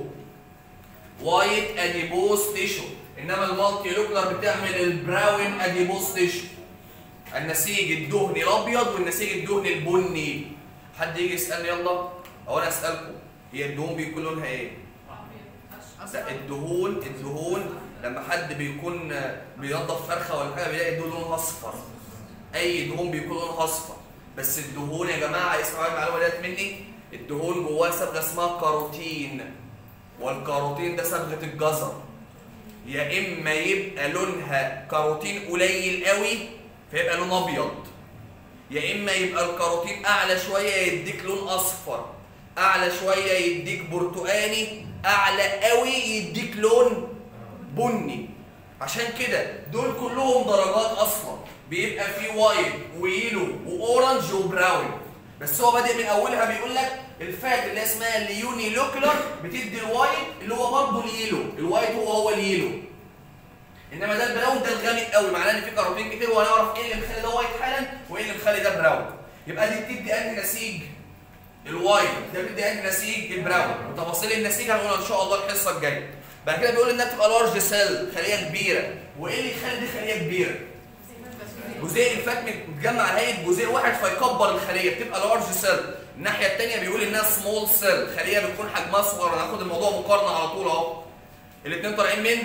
وايت اديبوز تيشو انما المالتي لوكيولار بتعمل البراون اديبوز تيشو النسيج الدهني الابيض والنسيج الدهني البني حد يجي يسالني يلا او انا اسالكم هي الدهون بيكون لونها ايه لا الدهون الدهون لما حد بيكون بينضف فرخه ولا حاجه بيلاقي الدهون لونها اصفر اي دهون بيكون لونها اصفر بس الدهون يا جماعه اسمعوا المعلومه ديت مني الدهون جواها صبغه اسمها كاروتين والكاروتين ده صبغه الجزر يا اما يبقى لونها كاروتين قليل قوي فيبقى لون ابيض يا اما يبقى الكاروتين اعلى شويه يديك لون اصفر اعلى شويه يديك برتقاني اعلى قوي يديك لون بني عشان كده دول كلهم درجات اصلا بيبقى في وايت ويلو واورنج وبراون بس هو بادئ من اولها بيقول لك الفات اللي اسمها اليوني لوكيولار بتدي الوايت اللي هو برضه اليلو الوايت هو هو اليلو انما ده البراون ده الغامق قوي معناه ان في كاروتين كتير وهنعرف ايه اللي مخلي ده وايت حالا وايه اللي مخلي ده براون يبقى دي بتدي انهي نسيج الوايت ده بيدي انهي نسيج البراون وتفاصيل النسيج هنقولها ان شاء الله الحصه الجايه بعد كده بيقول انها بتبقى لارج سيل خليه كبيره وايه اللي يخلي دي خليه كبيره جزيء الفات متجمع على هيئه جزيء واحد فيكبر الخليه بتبقى لارج سيل الناحيه الثانيه بيقول انها سمول سيل خليه بتكون حجمها صغير هناخد الموضوع مقارنه على طول اهو الاثنين طالعين من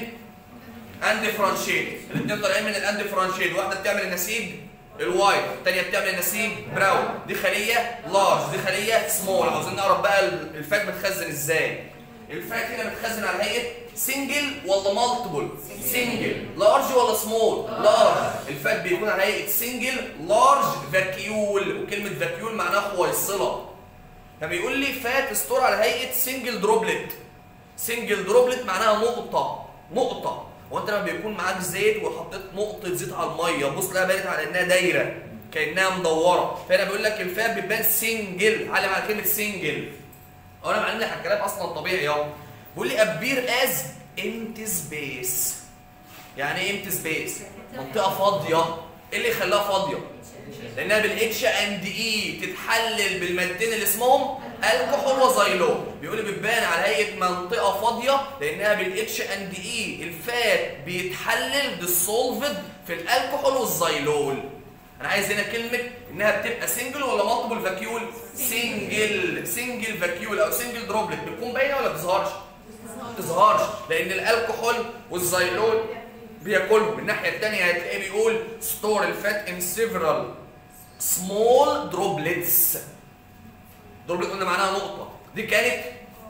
اندفرانشيت الاثنين طالعين من الاندفرانشيت واحده بتعمل النسيج الوايت الثانيه بتعمل النسيج براون دي خليه لارج دي خليه سمول عاوزين نعرف بقى الفات متخزن ازاي الفات هنا متخزن على هيئه سنجل ولا مالتيبل سنجل لارج ولا سمول لارج الفات بيكون على هيئه سنجل لارج فاكيول وكلمه فاكيول معناها خويصله فبيقول لي فات ستور على هيئه سنجل دروبلت سنجل دروبلت معناها نقطه نقطه وانت لما بيكون معاك زيت وحطيت نقطه زيت على الميه بص لها بانت على انها دايره كانها مدوره فهنا بيقول لك الفات بتبان سنجل علم على كلمه سنجل انا معلم لك الكلام اصلا طبيعي اهو بيقول لي ابير از امتي سبيس يعني ايه امتي سبيس منطقه فاضيه ايه اللي يخليها فاضيه لانها بالاتش اند اي تتحلل بالمادتين اللي اسمهم الكحول وزيلول بيقول لي بتبان على هيئه منطقه فاضيه لانها بالاتش اند اي الفات بيتحلل ديسولفد في الكحول والزيلول انا عايز هنا كلمه انها بتبقى سنجل ولا مالتيبل فاكيول سنجل سنجل فاكيول او سنجل دروبلت بتكون باينه ولا بتظهرش ما بتظهرش لان الكحول والزيلول بياكلهم الناحيه الثانيه هتلاقيه بيقول ستور الفات ان سيفرال سمول دروبلتس دروبلت قلنا معناها نقطه دي كانت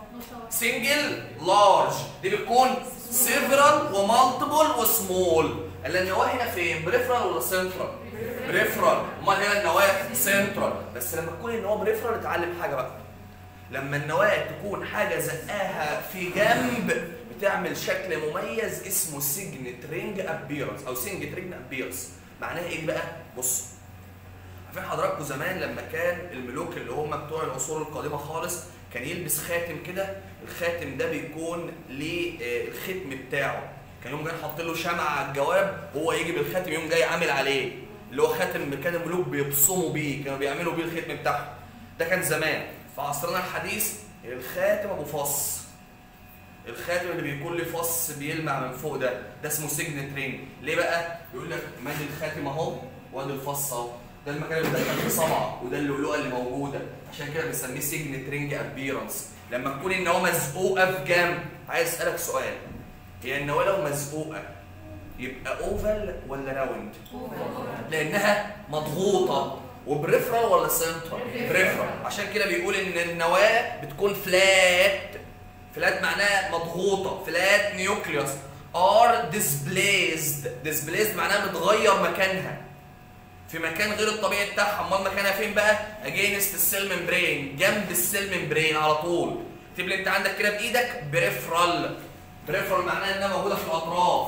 سنجل لارج دي بتكون سيفرال ومالتيبل وسمول النواه هنا فين بريفرال ولا سنترال بريفرال امال هنا النواه سنترال بس لما تكون النواه بريفرال اتعلم حاجه بقى لما النواه تكون حاجه زقاها في جنب بتعمل شكل مميز اسمه سيجنت رينج ابيرنس او سيجنت رينج ابيرنس معناها ايه بقى بص عارفين حضراتكم زمان لما كان الملوك اللي هم بتوع العصور القديمه خالص كان يلبس خاتم كده الخاتم ده بيكون للختم بتاعه كان يوم جاي حاطط له شمعة على الجواب هو يجي بالخاتم يوم جاي عامل عليه اللي هو خاتم كان الملوك بيبصموا بيه كانوا بيعملوا بيه الختم بتاعهم ده كان زمان في عصرنا الحديث الخاتم ابو فص الخاتم اللي بيكون له فص بيلمع من فوق ده ده اسمه سيجنت رينج ليه بقى بيقول لك مادي الخاتم اهو وادي الفص اهو ده المكان اللي دخل فيه صبعه وده اللؤلؤه اللي موجوده عشان كده بنسميه سيجنت رينج ابيرنس لما تكون النواه مزقوقه في جنب عايز اسالك سؤال هي النواه لو مزقوقه يبقى اوفال ولا راوند لانها مضغوطه وبريفرال ولا سنترال بريفرال عشان كده بيقول ان النواه بتكون فلات فلات معناها مضغوطه فلات نيوكليوس ار ديسبليزد ديسبليزد معناها متغير مكانها في مكان غير الطبيعي بتاعها امال مكانها فين بقى اجينست السيل ممبرين جنب السيل ممبرين على طول اكتب لي انت عندك كده بايدك بريفرال بريفرال معناها انها موجوده في الاطراف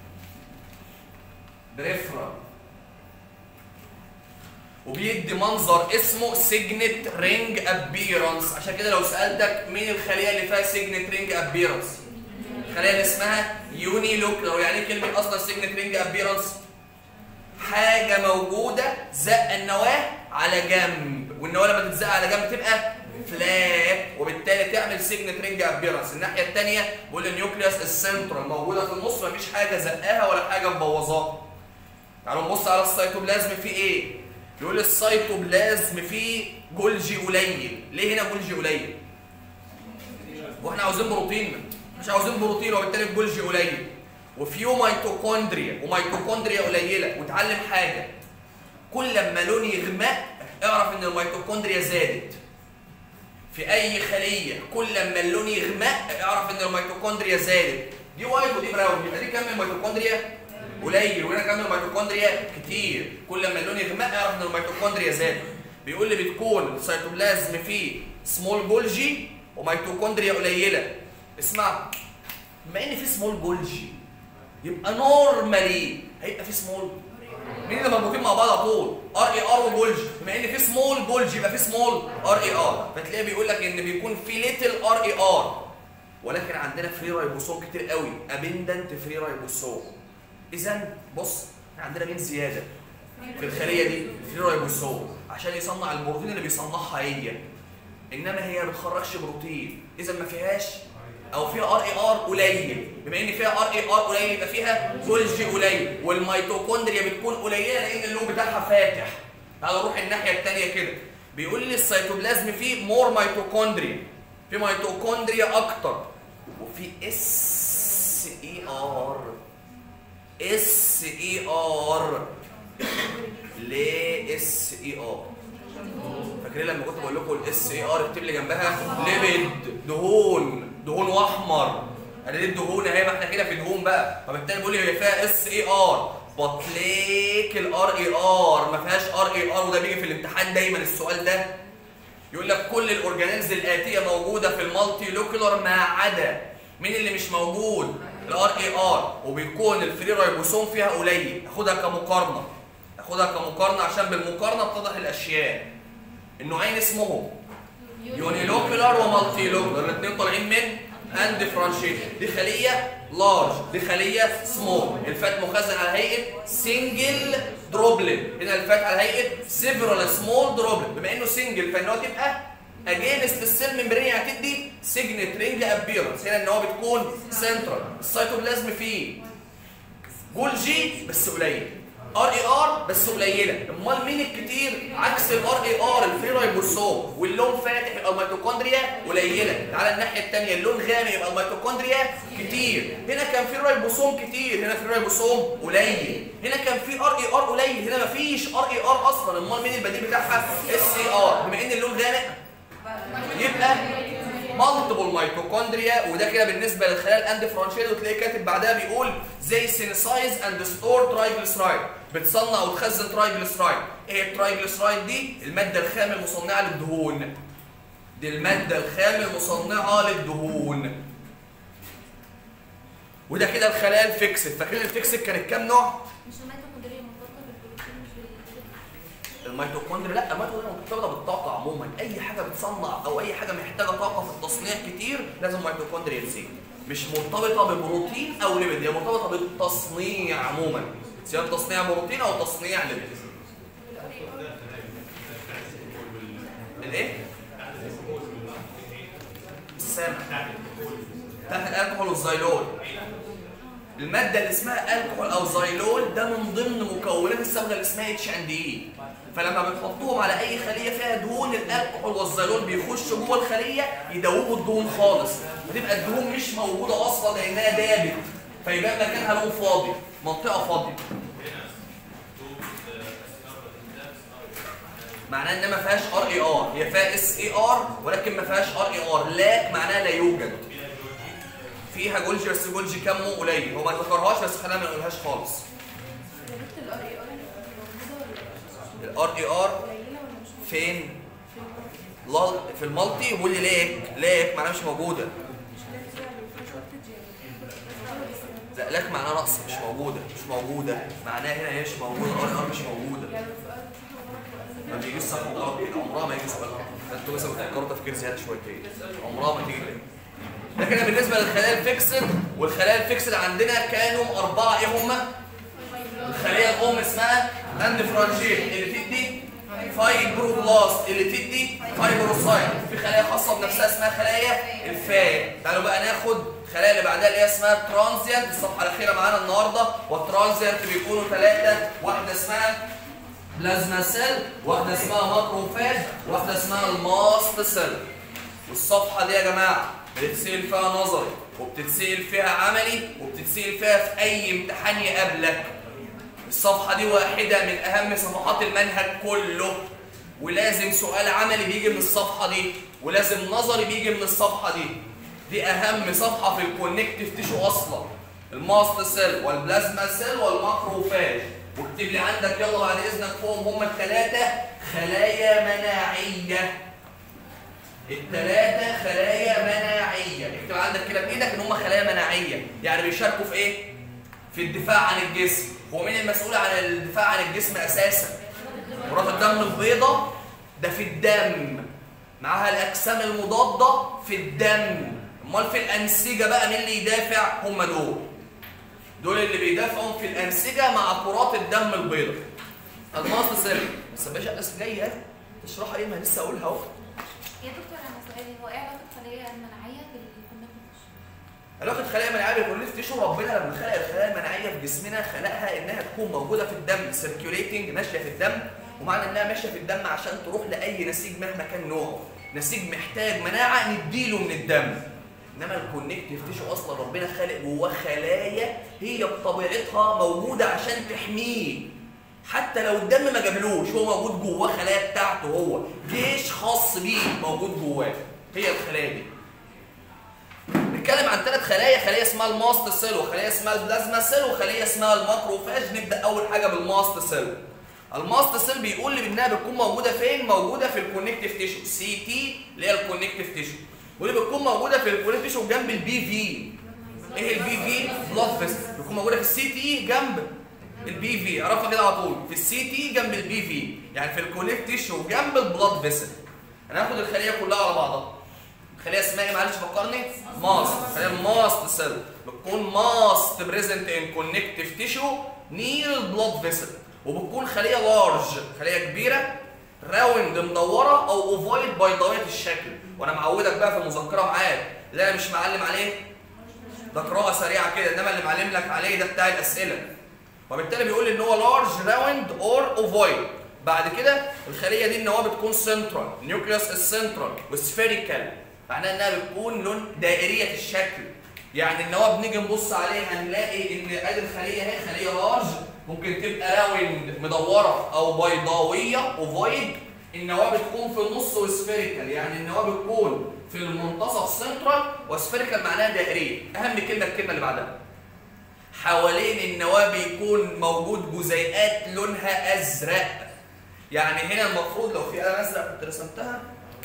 بريفرال وبيدي منظر اسمه سيجنت رينج ابيرنس عشان كده لو سالتك مين الخليه اللي فيها سيجنت رينج ابيرنس الخليه اللي اسمها يوني لوكلر يعني ايه كلمه اصلا سيجنت رينج ابيرنس حاجه موجوده زق النواه على جنب والنواه لما تتزق على جنب تبقى فلات وبالتالي تعمل سيجنت رينج ابيرنس الناحيه الثانيه بيقول النيوكليوس السنترال موجوده في النص مفيش حاجه زقاها ولا حاجه مبوظاها تعالوا نبص على السيتوبلازم فيه ايه يقول السيتوبلازم فيه جولجي قليل ليه هنا جولجي قليل واحنا عاوزين بروتين مش عاوزين بروتين وبالتالي الجولجي قليل وفيو ميتوكوندريا وميتوكوندريا قليله وتعلم حاجه كل لما لون يغمق اعرف ان الميتوكوندريا زادت في اي خليه كل لما اللون يغمق اعرف ان الميتوكوندريا زادت دي وايت ودي براون يبقى دي كم الميتوكوندريا قليل وهنا كم الميتوكوندريا كتير كل لما اللون يغمق اعرف ان الميتوكوندريا زادت بيقول لي بتكون السيتوبلازم فيه سمول جولجي وميتوكوندريا قليله اسمع بما ان في سمول جولجي يبقى نورمالي هيبقى في سمول مين اللي مربوطين مع بعض على طول ار اي ار وجولج بما ان في سمول جولج يبقى في سمول ار اي ار فتلاقيه بيقول لك ان بيكون في ليتل ار اي ار ولكن عندنا فري رايبوسوم كتير قوي ابندنت فري رايبوسوم اذا بص احنا عندنا مين زياده في الخليه دي فري رايبوسوم عشان يصنع البروتين اللي بيصنعها هي انما هي ما بتخرجش بروتين اذا ما فيهاش او فيها ار اي ار قليل بما ان فيها ار اي ار قليل يبقى فيها جولجي قليل والميتوكوندريا بتكون قليله لان اللون بتاعها فاتح تعالوا نروح الناحيه الثانيه كده بيقول لي السيتوبلازم فيه مور ميتوكوندريا في ميتوكوندريا اكتر وفي اس اي ار اس اي ار ليه اس اي ار فاكرين لما كنت بقول لكم الاس اي ار اكتب لي جنبها ليبيد دهون دهون واحمر انا دي الدهون اهي ما احنا كده في دهون بقى فبالتالي بيقول لي هي فيها اس اي ار بطليك الار اي ار ما فيهاش ار اي ار وده بيجي في الامتحان دايما السؤال ده يقول لك كل الاورجانيلز الاتيه موجوده في المالتي لوكولار ما عدا مين اللي مش موجود الار اي ار وبيكون الفري رايبوسوم فيها قليل اخدها كمقارنه اخدها كمقارنه عشان بالمقارنه بتضح الاشياء النوعين اسمهم يونيلوكولار ومالتي لوكولار الاثنين طالعين من اند فرانشيشن دي خليه لارج دي خليه سمول الفات مخزن على هيئه سنجل دروبلت هنا الفات على هيئه سيفرال سمول دروبلت بما انه سنجل فان هو تبقى اجينست السيل ممبرين هتدي سيجنت رينج ابيرنس هنا ان هو بتكون سنترال السيتوبلازم فيه جولجي بس قليل ار اي ار بس قليله امال مين الكتير عكس الار اي ار الفري رايبوسوم واللون فاتح يبقى الميتوكوندريا قليله تعالى الناحيه الثانيه اللون غامق يبقى الميتوكوندريا كتير هنا كان في رايبوسوم كتير هنا في رايبوسوم قليل هنا كان في ار اي ار قليل هنا مفيش ار اي ار اصلا امال مين البديل بتاعها اس اي ار بما ان اللون غامق يبقى مالتيبل ميتوكوندريا وده كده بالنسبه للخلايا الاند فرانشيد وتلاقيه كاتب بعدها بيقول زي سينسايز اند ستور ترايجليسرايد بتصنع وتخزن ترايجليسرايد ايه الترايجليسرايد دي الماده الخام المصنعه للدهون دي الماده الخام المصنعه للدهون وده كده الخلايا الفيكسد فاكرين الفيكسد كانت كام نوع مش الميتوكوندريا مرتبطه بالبروتين مش بال الميتوكوندريا لا الميتوكوندريا مرتبطه بالطاقه عموما اي حاجه بتصنع او اي حاجه محتاجه طاقه في التصنيع كتير لازم ميتوكوندريا تزيد مش مرتبطه ببروتين او ليبيد هي مرتبطه بالتصنيع عموما سواء تصنيع بروتين او تصنيع ليبيد الايه السامع بتاعت الالكحول والزيلول الماده اللي اسمها الكحول او زيلول ده من ضمن مكونات الصبغه اللي اسمها اتش اند اي فلما بنحطهم على اي خليه فيها دهون الالكحول والزيلول بيخشوا جوه الخليه يدوبوا الدهون خالص فتبقى الدهون مش موجوده اصلا لانها دابت فيبقى مكانها لون فاضي منطقه فاضيه معناه ان ما فيهاش ار اي ار هي فيها اس اي ار ولكن ما فيهاش ار اي ار لاك معناها لا يوجد فيها جولجي بس جولجي كمه قليل هو ما ذكرهاش بس خلينا ما نقولهاش خالص جبت الار اي ار موجوده ولا الار اي ار قليله ولا مش موجوده فين لا في المالتي واللي لاك لاك معناها مش موجوده مش لازم مش شورتج يعني لا لاك معناها نقص مش موجوده مش موجوده معناها هنا هي مش موجوده ار اي ار مش موجوده يعني لو سؤال صح وغلط ما بيجيش صح وغلط كده عمرها ما يجي سؤال غلط انتوا مثلا بتفكروا تفكير زياده شويتين عمرها ما تيجي كده ده كده بالنسبه للخلايا الفيكسد والخلايا الفيكسد عندنا كانوا اربعه ايه هم؟ الخليه الام اسمها اندفرانجيت اللي تدي فايبروبلاست اللي تدي فايبروسايت في خلايا خاصه بنفسها اسمها خلايا الفات تعالوا بقى ناخد الخلايا اللي بعدها اللي هي اسمها ترانزيانت الصفحه الاخيره معانا النهارده والترانزيانت بيكونوا ثلاثه واحده اسمها بلازما سيل واحده اسمها ماكروفاج واحده اسمها الماست سيل والصفحه دي يا جماعه بتتسال فيها نظري وبتتسال فيها عملي وبتتسال فيها في اي امتحان يقابلك الصفحه دي واحده من اهم صفحات المنهج كله ولازم سؤال عملي بيجي من الصفحه دي ولازم نظري بيجي من الصفحه دي دي اهم صفحه في الكونكتيف تيشو اصلا الماست سيل والبلازما سيل والماكروفاج واكتب لي عندك يلا بعد اذنك فوقهم هم الثلاثه خلايا مناعيه الثلاثه خلايا مناعيه اكتب عندك كده بايدك ان هم خلايا مناعيه يعني بيشاركوا في ايه في الدفاع عن الجسم هو مين المسؤول عن الدفاع عن الجسم اساسا كرات الدم البيضاء ده في الدم معاها الاجسام المضاده في الدم امال في الانسجه بقى مين اللي يدافع هم دول دول اللي بيدافعوا في الانسجه مع كرات الدم البيضاء الماست سيل بس يا باشا الناس جايه تشرحها ايه ما لسه اقولها اهو يا دكتور انا سؤالي هو ايه علاقه الخليه المناعيه بالكونكتيف علاقة خلايا مناعية بالكونكتيف تيشو ربنا لما خلق الخلايا المناعية في جسمنا خلقها انها تكون موجودة في الدم سيركيوليتنج ماشية في الدم ومعنى انها ماشية في الدم عشان تروح لأي نسيج مهما كان نوعه نسيج محتاج مناعة نديله من الدم انما الكونكتيف تيشو اصلا ربنا خالق جواه خلايا هي بطبيعتها موجودة عشان تحميه حتى لو الدم ما جابلوش هو موجود جواه خلايا بتاعته هو جيش خاص بيه موجود جواه هي الخلايا دي نتكلم عن ثلاث خلايا خليه اسمها الماست سيل وخليه اسمها البلازما سيل وخليه اسمها الماكروفاج نبدا اول حاجه بالماست سيل الماست سيل بيقول لي انها بتكون موجوده فين موجوده في الكونكتيف تيشو سي تي اللي هي الكونكتيف تيشو واللي بتكون موجوده في الكونكتيف تيشو جنب البي في ايه البي في بلاد فيست بتكون موجوده في السي تي جنب البي في اعرفها كده على طول في السي تي جنب البي في يعني في الكونكتيف تيشو جنب البلاد فيسل هناخد الخليه كلها على بعضها خليه اسمها ايه معلش فكرني ماست خليه الماست سيل بتكون ماست بريزنت ان كونكتيف تيشو نير البلاد فيسل وبتكون خليه لارج خليه كبيره راوند مدوره او اوفايد بيضاويه الشكل وانا معودك بقى في المذكره معاك لا أنا مش معلم عليه ده قراءه سريعه كده انما اللي معلم لك عليه ده بتاع الاسئله وبالتالي بيقول لي ان هو لارج راوند اور اوفايد بعد كده الخليه دي النواه بتكون سنترال نيوكليوس السنترال وسفيريكال معناها انها بتكون لون دائريه الشكل يعني النواه بنيجي نبص عليها هنلاقي ان ادي الخليه اهي خليه لارج ممكن تبقى راوند مدوره او بيضاويه اوفايد النواه بتكون في النص وسفيريكال يعني النواه بتكون في المنتصف سنترال وسفيريكال معناها دائريه اهم كلمه الكلمه اللي بعدها حوالين النواه بيكون موجود جزيئات لونها ازرق يعني هنا المفروض لو في قلم ازرق كنت رسمتها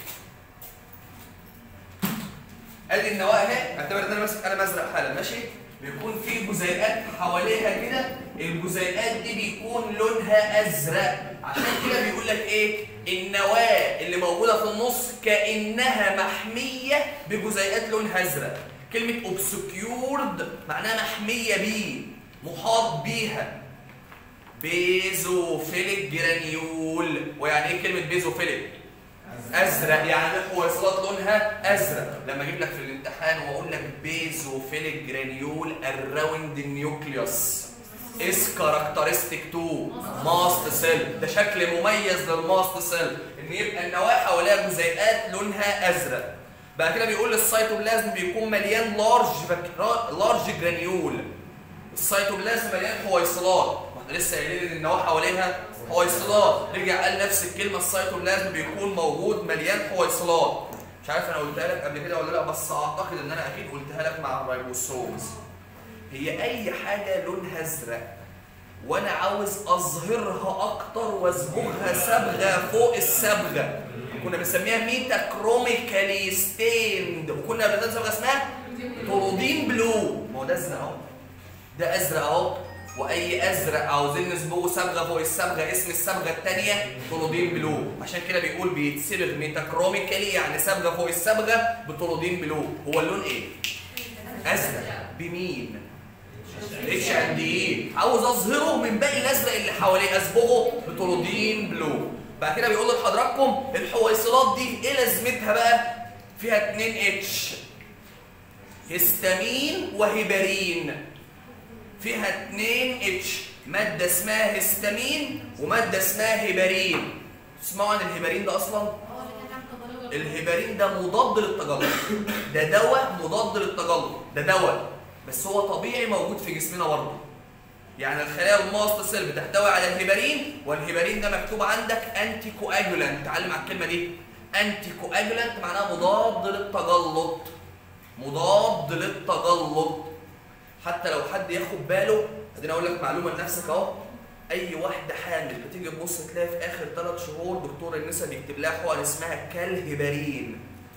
ادي النواه اهي اعتبر ان انا ماسك قلم ازرق حالا ماشي بيكون في جزيئات حواليها كده الجزيئات دي بيكون لونها ازرق عشان كده بيقول لك ايه النواه اللي موجوده في النص كانها محميه بجزيئات لونها ازرق كلمه اوبسكيورد معناها محميه بيه محاط بيها بيزوفيليك جرانيول ويعني ايه كلمه بيزوفيليك ازرق يعني الحويصلات لونها ازرق لما اجيب لك في الامتحان واقول لك بيزوفيليك جرانيول الراوند نيوكليوس is characteristic to mast cell ده شكل مميز للماست سيل ان يبقى النواه حواليها جزيئات لونها ازرق بعد كده بيقول السيتوبلازم بيكون مليان لارج لارج جرانيول السيتوبلازم مليان حويصلات ما احنا لسه قايلين ان النواه حواليها حويصلات رجع قال نفس الكلمه السيتوبلازم بيكون موجود مليان حويصلات مش عارف انا قلتها لك قبل كده ولا لا بس اعتقد ان انا اكيد قلتها لك مع الرايبوسومز هي اي حاجه لونها ازرق وانا عاوز اظهرها اكتر واصبغها صبغه فوق الصبغه كنا بنسميها ميتاكروميكالي ستيند وكنا بنسميها صبغه اسمها تورودين بلو ما هو ده ازرق اهو ده ازرق اهو واي ازرق عاوزين نصبغه صبغه فوق الصبغه اسم الصبغه الثانيه تورودين بلو عشان كده بيقول بيتصبغ ميتاكروميكالي يعني صبغه فوق الصبغه بتورودين بلو هو اللون ايه؟ ازرق بمين؟ اتش اند اي عاوز اظهره من باقي الازرق اللي حواليه اصبغه بتورودين بلو بعد كده بيقول لحضراتكم الحويصلات دي ايه لازمتها بقى؟ فيها 2 اتش هستامين وهيبرين فيها 2 اتش ماده اسمها هستامين وماده اسمها هيبرين تسمعوا عن الهيبرين ده اصلا؟ اه اللي كان عامل تجلط الهيبرين ده مضاد للتجلط ده دواء مضاد للتجلط ده دواء بس هو طبيعي موجود في جسمنا برضه يعني الخلايا الماست سيل بتحتوي على الهيبرين والهيبرين ده مكتوب عندك انتي كواجولانت اتعلم على الكلمه دي انتي كواجولانت معناها مضاد للتجلط مضاد للتجلط حتى لو حد ياخد باله اديني اقول لك معلومه لنفسك اهو اي واحده حامل بتيجي تبص تلاقي في اخر ثلاث شهور دكتور النساء بيكتب لها حقن اسمها كالهيبرين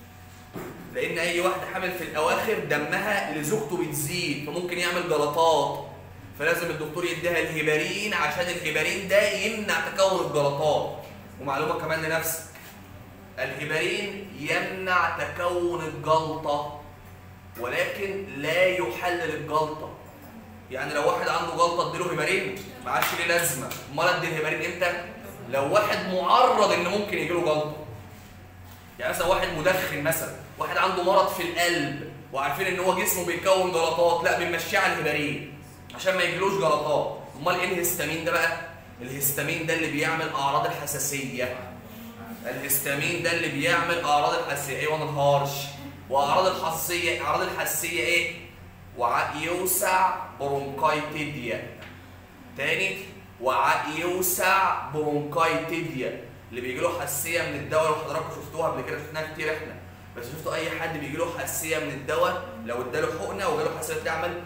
لان اي واحده حامل في الاواخر دمها لزوجته بتزيد فممكن يعمل جلطات فلازم الدكتور يديها الهيبرين عشان الهيبرين ده يمنع تكون الجلطات ومعلومه كمان لنفسك الهيبرين يمنع تكون الجلطه ولكن لا يحلل الجلطه يعني لو واحد عنده جلطه اديله هيبرين ما عادش ليه لازمه امال ادي الهيبرين امتى لو واحد معرض ان ممكن يجيله جلطه يعني مثلا واحد مدخن مثلا واحد عنده مرض في القلب وعارفين ان هو جسمه بيكون جلطات لا بنمشيه على الهيبرين عشان ما يجيلوش جلطات امال ايه الهستامين ده بقى الهستامين ده اللي بيعمل اعراض الحساسيه الهستامين ده اللي بيعمل اعراض الحساسيه ايوه ما انهارش واعراض الحساسيه اعراض الحساسيه ايه وعاء يوسع برونكايتيديا تاني وعاء يوسع برونكايتيديا اللي بيجي له حساسيه من الدواء لو حضراتكم شفتوها قبل كده شفناها كتير احنا بس شفتوا اي حد بيجي له حساسيه من الدواء لو اداله حقنه وجاله حساسيه تلاقيه عمل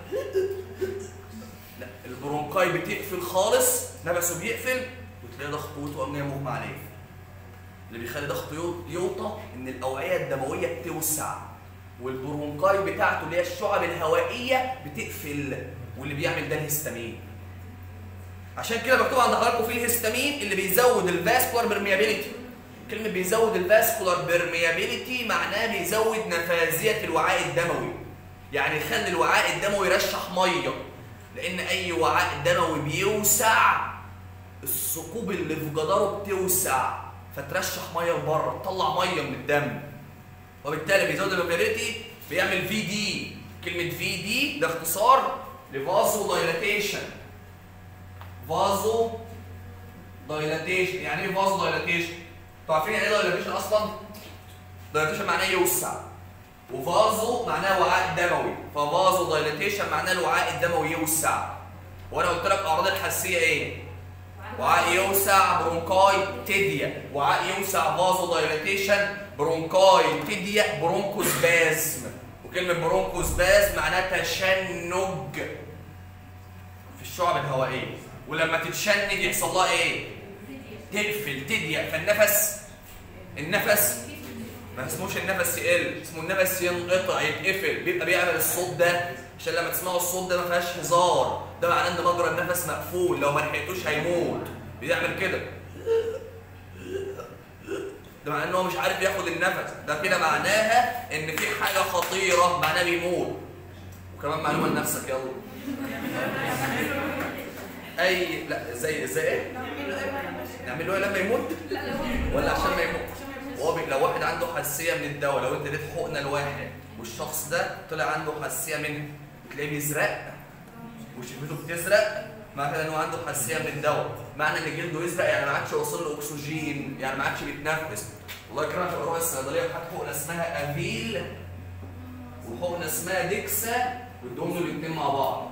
لا البرونكاي بتقفل خالص نفسه بيقفل وتلاقي ضغطه وتقوم جاي مغمى عليه اللي بيخلي ضغطه يو- يوطى ان الاوعيه الدمويه بتوسع والبرونكاي بتاعته اللي هي الشعب الهوائيه بتقفل واللي بيعمل ده الهستامين عشان كده مكتوب عند حضراتكم في الهستامين اللي بيزود الفاسكولار برميابيليتي كلمه بيزود الفاسكولار بيرميابيليتي معناه بيزود نفاذيه الوعاء الدموي يعني يخلي الوعاء الدموي يرشح ميه لان اي وعاء دموي بيوسع الثقوب اللي في جداره بتوسع فترشح ميه لبره تطلع ميه من الدم وبالتالي بيزود البروبابيلتي بيعمل في دي كلمه في دي ده اختصار لفازو دايلاتيشن فازو دايلاتيشن يعني ايه فازو دايلاتيشن انتوا عارفين يعني ايه دايلاتيشن اصلا دايلاتيشن معناه يوسع وفازو معناه وعاء دموي ففازو دايلاتيشن معناه الوعاء الدموي يوسع وانا قلت لك اعراض الحساسيه ايه وعاء يوسع برونكاي تيديا وعاء يوسع فازو دايلاتيشن برونكاي تيديا برونكوسبازم وكلمه برونكوسبازم معناها تشنج في الشعب الهوائيه ولما تتشنج يحصل لها ايه تقفل تضيق فالنفس النفس ما اسموش النفس يقل اسمه النفس ينقطع يتقفل بيبقى بيعمل الصوت ده عشان لما تسمعوا الصوت ده ما فيهاش هزار ده معناه ان مجرى النفس مقفول لو ما لحقتوش هيموت بيعمل كده ده معناه ان هو مش عارف ياخد النفس ده كده معناها ان في حاجه خطيره معناه بيموت وكمان معلومه لنفسك يلا اي لا زي زي ايه نعمل له ايه لما يموت ولا عشان ما يموت هو بي... لو واحد عنده حساسيه من الدواء لو انت اديت حقنه لواحد والشخص ده طلع عنده حساسيه منه بتلاقيه بيزرق وشفته بتزرق معنى كده ان هو عنده حساسيه من الدواء معنى ان جلده يزرق يعني ما عادش واصل له اكسجين يعني ما عادش بيتنفس الله يكرمك بروح الصيدليه وخد حقنه اسمها افيل وحقنه اسمها ديكسا وادهم له الاثنين مع بعض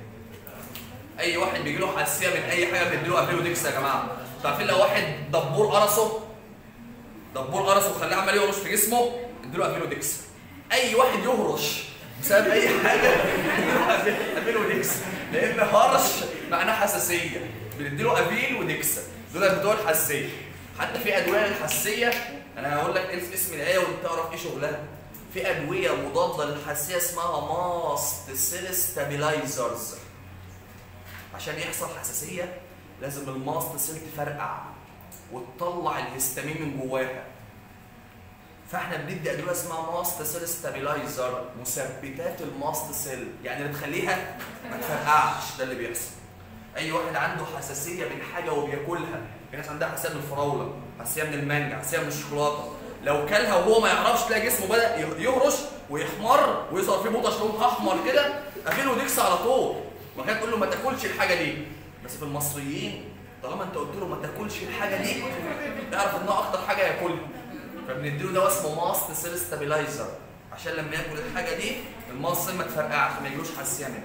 اي واحد بيجي له حساسيه من اي حاجه بيديله افيل وديكسا يا جماعه انتوا عارفين لو واحد دبور قرصه دبور قرصه وخليه عمال يهرش في جسمه اديله افيل وديكسا اي واحد يهرش بسبب اي حاجه اديله افيل وديكسا لان هرش معناه حساسيه بنديله افيل وديكسا دول بتوع الحساسيه حتى في ادويه للحساسيه انا هقول لك اسم الايه وانت تعرف ايه شغلها في ادويه مضاده للحساسيه اسمها ماست سيل ستابيلايزرز عشان يحصل حساسيه لازم الماست سيل تفرقع وتطلع الهستامين من جواها فاحنا بندي ادويه اسمها ماست سيل ستابيلايزر مثبتات الماست سيل يعني بتخليها ما تفرقعش ده اللي بيحصل اي واحد عنده حساسيه من حاجه وبياكلها في ناس عندها حساسيه من الفراوله حساسيه من المانجا حساسيه من الشوكولاته لو كلها وهو ما يعرفش تلاقي جسمه بدا يهرش ويحمر ويظهر فيه بوطه لون احمر كده افيله ديكس على طول وكان تقول له ما تاكلش الحاجه دي بس في المصريين طالما انت قلت له ما تاكلش الحاجه دي اعرف انها اكتر حاجه ياكلها فبنديله دواء اسمه ماست سيل ستابيلايزر عشان لما ياكل الحاجه دي الماست سيل ما تفرقعش ما يجيلوش حساسيه منها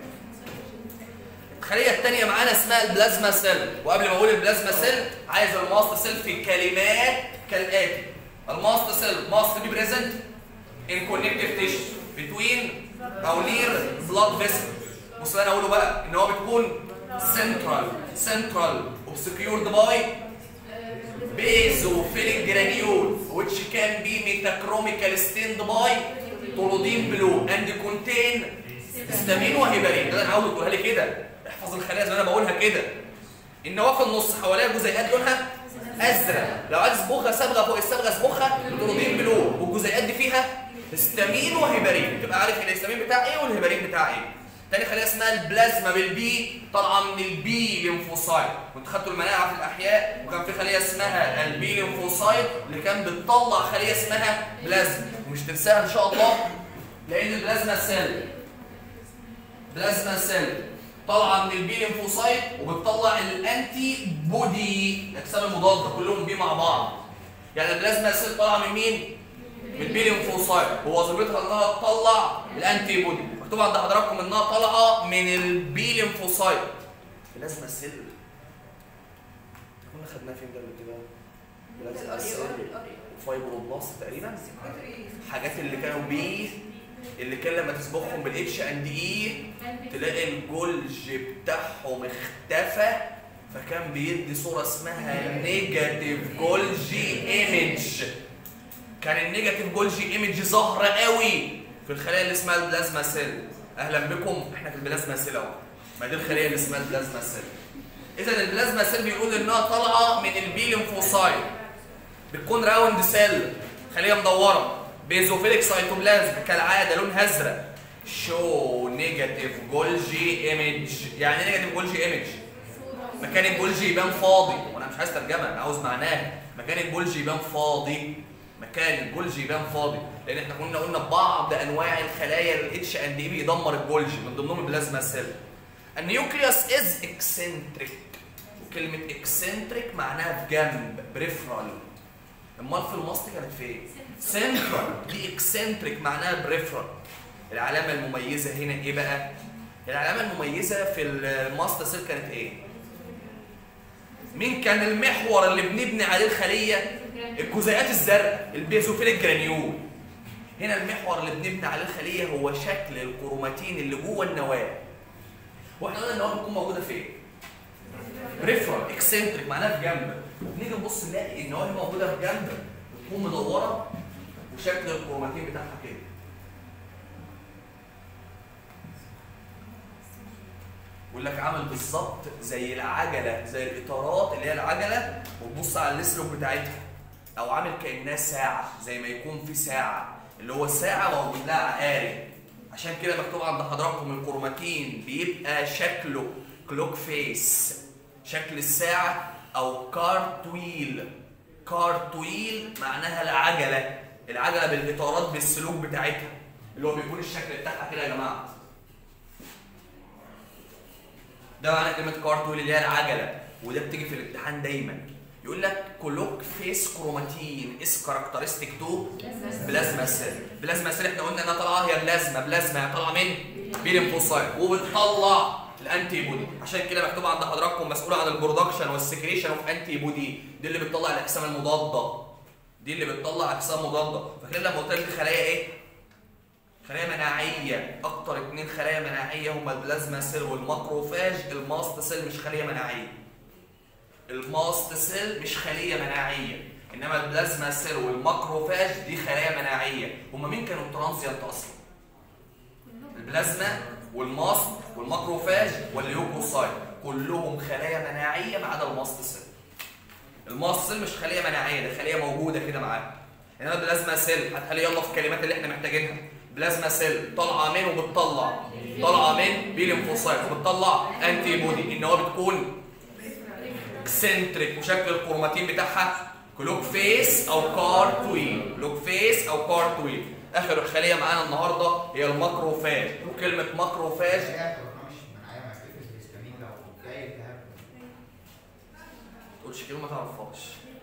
الخليه الثانيه معانا اسمها البلازما سيل وقبل ما اقول البلازما سيل عايز الماست سيل في كلمات كالاتي الماست سيل ماست بي بريزنت ان كونكتيف تيشو بتوين او نير بلاد فيسل بص انا اقوله بقى ان هو بتكون سنترال سنترال obscured by basophilic granule which can be metachromical stained by toluidine blue and contain هستامين وهيبرين ده انا عاوز تقولها لي كده احفظ الخلايا زي ما انا بقولها كده النواه في النص حواليها جزيئات لونها ازرق لو عايز صبغه صبغه فوق الصبغه صبغها تولودين بلو والجزيئات دي فيها هستامين وهيبرين تبقى عارف الهستامين بتاع ايه والهيبرين بتاع ايه تاني خليه اسمها البلازما بالبي طالعه من البي ليمفوسايت كنت خدتوا المناعه في الاحياء وكان في خليه اسمها البي ليمفوسايت اللي كان بتطلع خليه اسمها بلازما ومش تنساها ان شاء الله لان البلازما سيل بلازما سيل طالعه من البي ليمفوسايت وبتطلع الانتي بودي الاجسام المضاده كلهم بي مع بعض يعني البلازما سيل طالعه من مين من البي ليمفوسايت ووظيفتها انها تطلع الانتي بودي مكتوب عند حضراتكم انها طالعه من البي ليمفوسايت بلازما سيل كنا خدناها فين ده قبل كده بلازما سيل وفايبروبلاست تقريبا حاجات اللي كانوا بي اللي كان لما تسبقهم بالاتش اند اي تلاقي الجولج بتاعهم اختفى فكان بيدي صوره اسمها نيجاتيف جولجي ايمج كان النيجاتيف جولجي ايمج ظاهره قوي في الخلايا اللي اسمها البلازما سيل اهلا بكم احنا في البلازما سيل اهو ما دي الخليه اللي اسمها البلازما سيل اذا البلازما سيل بيقول انها طالعه من البي ليمفوسايت بتكون راوند سيل خليه مدوره بيزوفيليك سايتوبلازم كالعاده لون ازرق شو نيجاتيف جولجي ايمج يعني ايه نيجاتيف جولجي ايمج مكان الجولجي يبان فاضي وانا مش عايز ترجمه انا عاوز معناها مكان الجولجي يبان فاضي مكان الجولجي يبان فاضي لان احنا كنا قلنا بعض انواع الخلايا الاتش اند اي بيدمر الجولجي من ضمنهم البلازما سيل النيوكليوس از اكسنتريك وكلمه اكسنتريك معناها في جنب بريفرال امال في الماست كانت فين سنترال دي اكسنتريك معناها بريفرال العلامه المميزه هنا ايه بقى العلامه المميزه في الماست سيل كانت ايه مين كان المحور اللي بنبني عليه الخليه الجزيئات الزرقاء البيزوفيليك جرانيول هنا المحور اللي بنبني عليه الخليه هو شكل الكروماتين اللي جوه النواه واحنا قلنا النواه بتكون موجوده فين ريفرال اكسنتريك معناها في جنب نيجي نبص نلاقي النواه موجوده في جنب بتكون مدوره وشكل الكروماتين بتاعها كده يقول لك عامل بالظبط زي العجله زي الاطارات اللي هي العجله وتبص على الاسلوب بتاعتها او عامل كانها ساعه زي ما يكون في ساعه اللي هو الساعه موجود لها عقارب عشان كده مكتوب عند حضراتكم الكروماتين بيبقى شكله كلوك فيس شكل الساعه او كارتويل كارتويل معناها العجله العجله بالاطارات بالسلوك بتاعتها اللي هو بيكون الشكل بتاعها كده يا جماعه ده معنى كلمه كارتويل اللي هي العجله وده بتيجي في الامتحان دايما يقول لك كلوك فيس كروماتين اس كاركترستيك تو بلازما سيل بلازما سيل احنا قلنا انها طالعه هي بلازما بلازما هي طالعه من بيليمفوسايت وبتطلع الانتي بودي عشان كده مكتوب عند حضراتكم مسؤول عن البرودكشن والسكريشن اوف انتي بودي دي اللي بتطلع الاجسام المضاده دي اللي بتطلع اجسام مضاده فاكرين لما قلت لك خلايا ايه خلايا مناعيه اكتر اتنين خلايا مناعيه هما البلازما سيل والماكروفاج الماست سيل مش خليه مناعيه الماست سيل مش خليه مناعيه انما البلازما سيل والماكروفاج دي خلايا مناعيه هما مين كانوا ترانزيانت اصلا البلازما والماست والماكروفاج والليوكوسايت كلهم خلايا مناعيه ما عدا الماست سيل الماست سيل مش خليه مناعيه ده خليه موجوده كده معانا انما البلازما سيل هاتها لي يلا في الكلمات اللي احنا محتاجينها بلازما سيل طالعه من وبتطلع طالعه من بيليمفوسايت وبتطلع انتي بودي ان هو بتكون اكسنتريك وشكل الكروماتين بتاعها كلوك فيس او كارتويل كلوك فيس او كارتويل اخر خليه معانا النهارده هي الماكروفاج وكلمه ماكروفاج تقولش كلمه ما تعرفهاش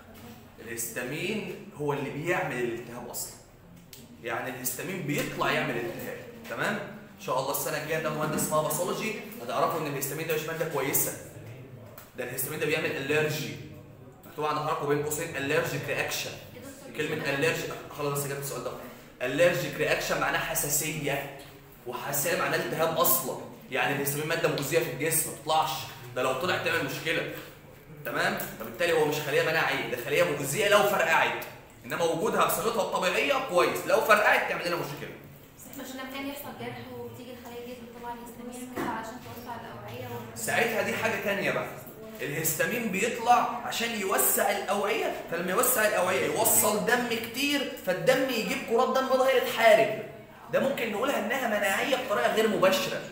الهستامين هو اللي بيعمل الالتهاب اصلا يعني الهستامين بيطلع يعمل التهاب تمام ان شاء الله السنه الجايه ده ماده اسمها باثولوجي هتعرفوا ان الهستامين ده مش ماده كويسه ده الهستامين ده بيعمل الرجي مكتوب عند حضراتكم بين قوسين الرجيك رياكشن كلمه الرجي خلاص بس جبت السؤال ده الرجيك رياكشن معناها حساسيه وحساسيه معناها التهاب اصلا يعني الهستامين ماده مؤذيه في الجسم ما تطلعش ده لو طلع تعمل مشكله تمام فبالتالي هو مش خليه مناعيه ده خليه مؤذيه لو فرقعت انما وجودها بصيغتها الطبيعيه كويس لو فرقعت تعمل لنا مشكله بس احنا مش لما كان يحصل جرح وبتيجي الخلايا دي بتطلع الهستامين كده عشان توسع الاوعيه و- ساعتها دي حاجه تانية بقى الهستامين بيطلع عشان يوسع الاوعيه فلما يوسع الاوعيه يوصل دم كتير فالدم يجيب كرات دم بيضاء هي اللي تحارب ده ممكن نقولها انها مناعيه بطريقه غير مباشره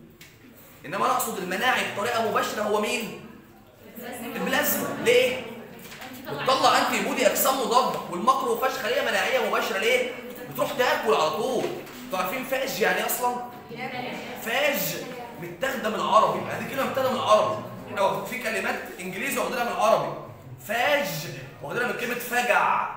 انما انا اقصد المناعي بطريقه مباشره هو مين البلازما ليه بتطلع انتي بودي اجسام مضاده والماكروفاج خليه مناعيه مباشره ليه بتروح تاكل على طول انتوا عارفين فاج يعني ايه اصلا فاج متاخده من العربي هذه كلمه متاخده من العربي احنا واخد- في كلمات انجليزي واخدينها من العربي فاج واخدينها من كلمه فجع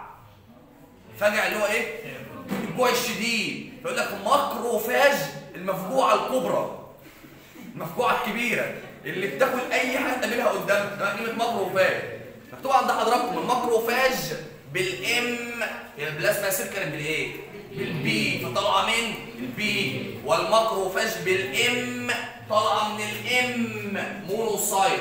فجع اللي هو ايه الجوع الشديد يقول لك ماكروفاج المفجوعه الكبرى المفجوعه الكبيره اللي بتاكل اي حاجه تقابلها قدامك ده كلمه ماكروفاج مكتوب عند حضراتكم الماكروفاج بالام هي البلازما سيل كانت بالايه بالبي فطالعه من البي والماكروفاج بالام طالعه من الام مونوسايت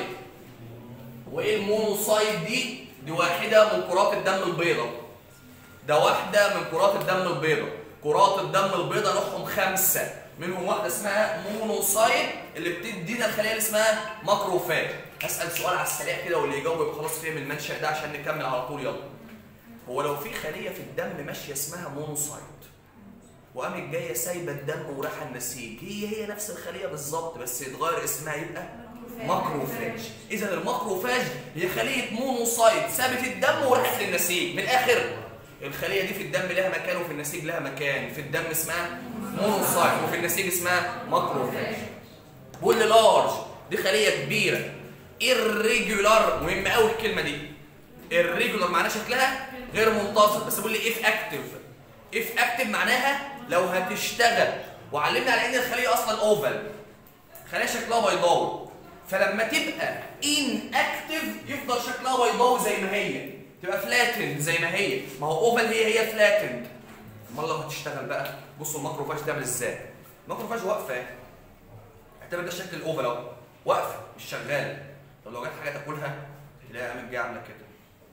وايه المونوسايت دي دي واحده من كرات الدم البيضاء ده واحده من كرات الدم البيضاء كرات الدم البيضاء نوعهم خمسه منهم واحده اسمها مونوسايت اللي بتدينا الخليه اللي اسمها ماكروفاج هسال سؤال على السريع كده واللي يجاوب يبقى خلاص فهم المنشا ده عشان نكمل على طول يلا هو لو في خليه في الدم ماشيه اسمها مونوسايت وقامت جايه سايبه الدم ورايحه النسيج هي هي نفس الخليه بالظبط بس يتغير اسمها يبقى ماكروفاج اذا الماكروفاج هي خليه مونوسايت سابت الدم وراحت للنسيج من الاخر الخليه دي في الدم لها مكان وفي النسيج لها مكان في الدم اسمها مونوسايت وفي النسيج اسمها ماكروفاج بقول لارج دي خليه كبيره irregular مهم قوي الكلمه دي irregular معناها شكلها غير منتظم بس بيقول لي if active if active معناها لو هتشتغل وعلمنا على ان الخليه اصلا اوفال خليه شكلها بيضاوي فلما تبقى inactive يفضل شكلها بيضاوي زي ما هي تبقى فلاتند زي ما هي ما هو اوفال هي هي فلاتند امال لو هتشتغل بقى بصوا الماكروفاج تعمل ازاي الماكروفاج واقفه اهي. اعتبر ده شكل الاوفال اهو واقفه مش شغاله طب لو جت حاجه تاكلها تلاقيها قامت جايه عامله كده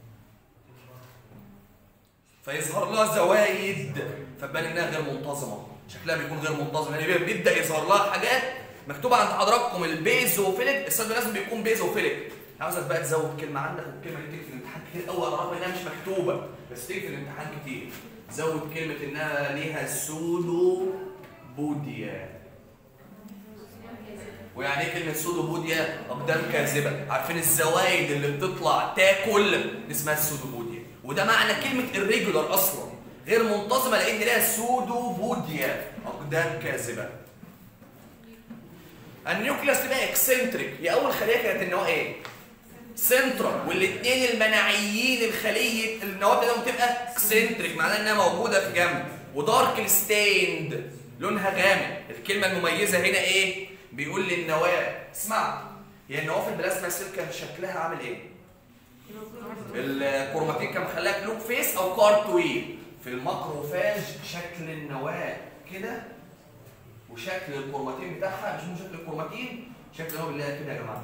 فيظهر لها زوايد فتبان انها غير منتظمه شكلها بيكون غير منتظم يعني بيبدا يظهر لها حاجات مكتوبه عند حضراتكم البيزوفيليك السؤال لازم بيكون بيزوفيليك عاوزك بقى تزود كلمه عندك والكلمه دي تيجي في الامتحان كتير قوي رغم انها مش مكتوبه بس تيجي في الامتحان كتير زود كلمه انها ليها سودو بوديا ويعني ايه كلمه سودو بوديا اقدام كاذبه عارفين الزوايد اللي بتطلع تاكل دي اسمها السودو بوديا وده معنى كلمه الريجولار اصلا غير منتظمه لان ليها سودو بوديا اقدام كاذبه النيوكليوس تبقى اكسنتريك هي اول خليه كانت النواه ايه سنترال والاثنين المناعيين الخليه النواه بتاعتهم تبقى اكسنتريك معناها انها موجوده في جنب ودارك ستيند لونها غامق الكلمه المميزه هنا ايه بيقول لي النواه اسمع هي النواه في البلازما سيل كان شكلها عامل ايه الكروماتين كان مخليها كلوك فيس او كارتويل في الماكروفاج شكل النواه كده وشكل الكروماتين بتاعها مش مو شكل الكروماتين شكل النواه بالله كده يا جماعه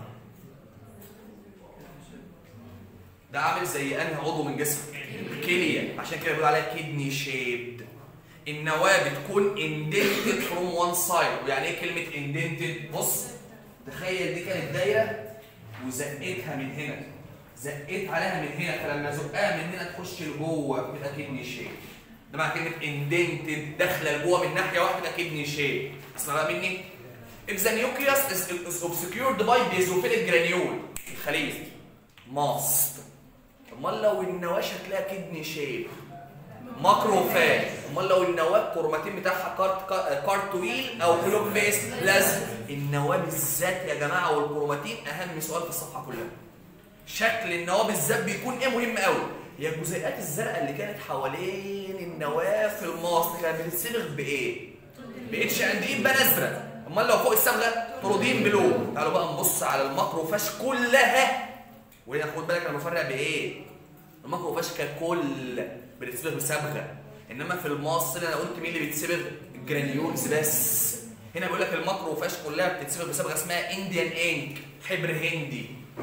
ده عامل زي انهي عضو من جسمك الكليه عشان كده بيقول عليها كدني شيبد النواه بتكون اندنتد فروم وان سايد ويعني ايه كلمه اندنتد بص تخيل دي كانت دايره وزقتها من هنا زقيت عليها من هنا فلما زقها من هنا تخش لجوه تبقى كدني شيب ده معنى كلمه اندنتد داخله لجوه من ناحيه واحده تبقى كدني شيب اسمع بقى مني if the nucleus is, is obscured by basophilic granule الخليه ماست امال لو النواه شكلها كدني شيب ماكروفاج امال لو النواه الكروماتين بتاعها كارت كارتويل او كلوك بيس لازم النواه بالذات يا جماعه والكروماتين اهم سؤال في الصفحه كلها شكل النواه بالذات بيكون ايه مهم قوي هي الجزيئات الزرقاء اللي كانت حوالين النواه في الماست كانت بتتصبغ بايه باتش اند اي بان ازرق امال لو فوق الصبغه ترودين بلو تعالوا بقى نبص على الماكروفاج كلها وهنا خد بالك انا بفرق بايه الماكروفاج ككل بتتصبغ بصبغه انما في الماست انا قلت مين اللي بيتصبغ الجرانيولز بس هنا بيقول لك الماكروفاج كلها بتتصبغ بصبغه اسمها انديان انك حبر هندي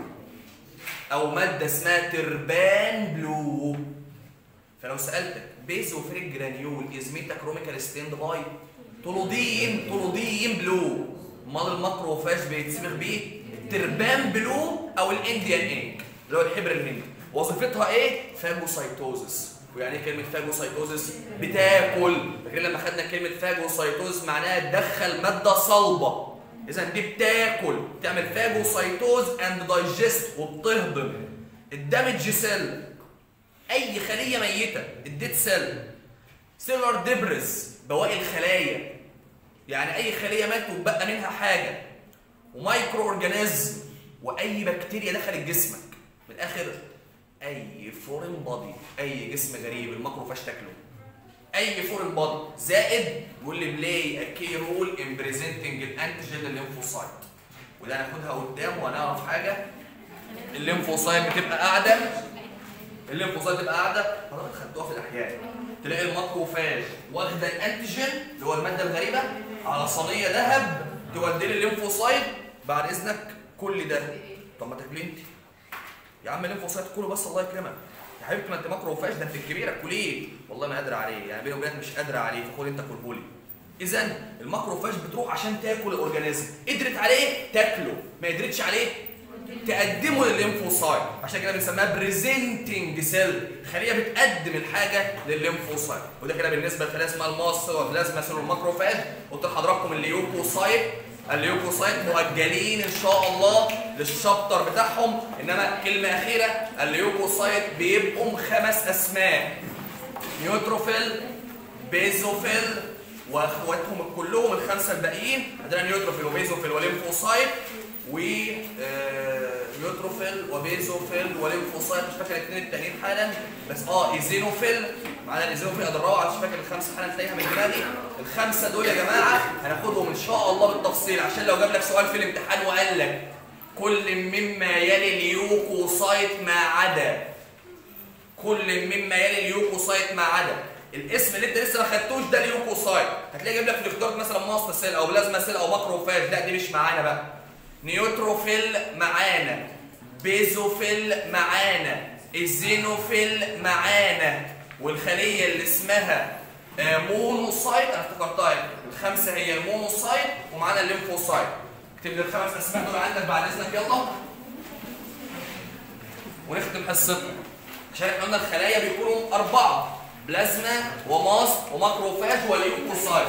او ماده اسمها تربان بلو فلو سالتك بيزوفريك جرانيول از ميتاكروميكال ستيند باي تولودين تولودين بلو امال الماكروفاج بيتصبغ بيه التربان بلو او الانديان انك اللي هو الحبر الهندي وظيفتها ايه فاجوسايتوزس ويعني ايه كلمه فاجوسايتوزس بتاكل فاكرين لما خدنا كلمه فاجوسايتوزس معناها تدخل ماده صلبه اذا دي بتاكل تعمل فاجوسايتوز اند دايجست وبتهضم الدامج سيل اي خليه ميته الديد سيل سيلر ديبرز بواقي الخلايا يعني اي خليه ماتت وبقى منها حاجه ومايكرو اورجانيزم واي بكتيريا دخلت جسمك من الاخر اي فورين بادي اي جسم غريب الماكروفاج تاكله اي فورين بادي زائد يقول لي بلاي ا كي رول ان بريزنتنج الانتيجين للليمفوسايت وده هناخدها قدام وهنعرف حاجه الليمفوسايت بتبقى قاعده الليمفوسايت بتبقى قاعده حضرتك خدتوها في الاحياء تلاقي الماكروفاج واخده الانتيجين اللي هو الماده الغريبه على صينيه ذهب تودي لي الليمفوسايت بعد اذنك كل ده طب ما تاكلي انت يا عم الليمفوسايت كله بس الله يكرمك يا حبيبتي ما انت ماكروفاج ده انت الكبيره كليه والله ما قادره عليه يعني بيني وبينك مش قادره عليه فخد انت كله لي اذا الماكروفاج بتروح عشان تاكل الاورجانيزم قدرت عليه تاكله ما قدرتش عليه تقدمه للليمفوسايت عشان كده بنسميها بريزنتنج سيل خليه بتقدم الحاجه للليمفوسايت وده كده بالنسبه لخلايا اسمها الماس والبلازما سيل والماكروفاج قلت لحضراتكم الليوكوسايت الليوكوسايت مؤجلين ان شاء الله للشابتر بتاعهم انما كلمه اخيره الليوكوسايت بيبقوا خمس اسماء نيوتروفيل بيزوفيل واخواتهم كلهم الخمسه الباقيين عندنا نيوتروفيل وبيزوفيل وليمفوسايت و آه، نيوتروفيل وبيزوفيل وليمفوسايت مش فاكر الاثنين التانيين حالا بس اه ايزينوفيل معانا الايزينوفيل قد الروعه مش فاكر الخمسه حالا تلاقيها من دماغي الخمسه دول يا جماعه هناخدهم ان شاء الله بالتفصيل عشان لو جاب لك سؤال في الامتحان وقال لك كل مما يلي اليوكوسايت ما عدا كل مما يلي اليوكوسايت ما عدا الاسم اللي انت لسه ما خدتوش ده اليوكوسايت هتلاقي جايب لك في الاختيارات مثلا ماست سيل او بلازما سيل او ماكروفاج لا دي مش معانا بقى نيوتروفيل معانا بيزوفيل معانا ايزينوفيل معانا والخليه اللي اسمها آه، مونوسايت انا افتكرتها الخمسه هي المونوسايت ومعانا الليمفوسايت اكتب لي الخمس اسماء دول عندك بعد اذنك يلا ونختم حصتنا عشان احنا قلنا الخلايا بيكونوا اربعه بلازما وماست وماكروفاج وليوكوسايت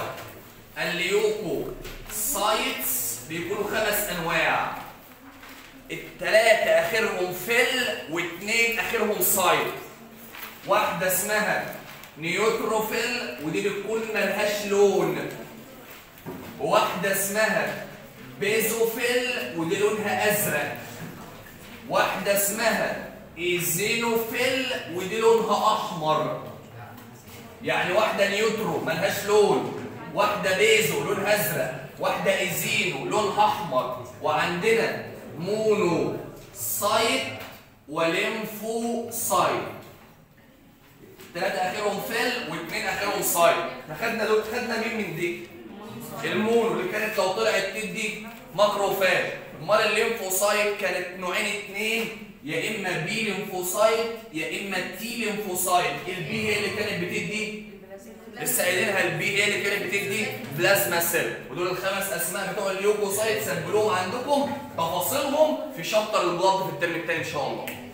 الليوكوسايتس بيكونوا خمس انواع التلاتة اخرهم فيل واثنين اخرهم سايت واحدة اسمها نيوتروفيل ودي بتكون ملهاش لون وواحدة اسمها بيزوفيل ودي لونها ازرق واحدة اسمها ايزينوفيل ودي لونها احمر يعني واحدة نيوترو ملهاش لون واحدة بيزو لونها ازرق واحدة ايزينو لونها احمر وعندنا مونو سايت وليمفو سايت ثلاثة اخرهم فيل واثنين اخرهم سايت احنا خدنا دول خدنا مين من دي؟ المونو اللي كانت لو طلعت تدي ماكروفاج امال الليمفوسايت كانت نوعين اتنين يا اما بي ليمفوسايت يا اما تي ليمفوسايت البي هي اللي كانت بتدي لسه قايلينها البي هي اللي كانت بتدي بلازما سيل ودول الخمس اسماء بتوع الليوكوسايت سجلوهم عندكم تفاصيلهم في شابتر البلاد في الترم الثاني ان شاء الله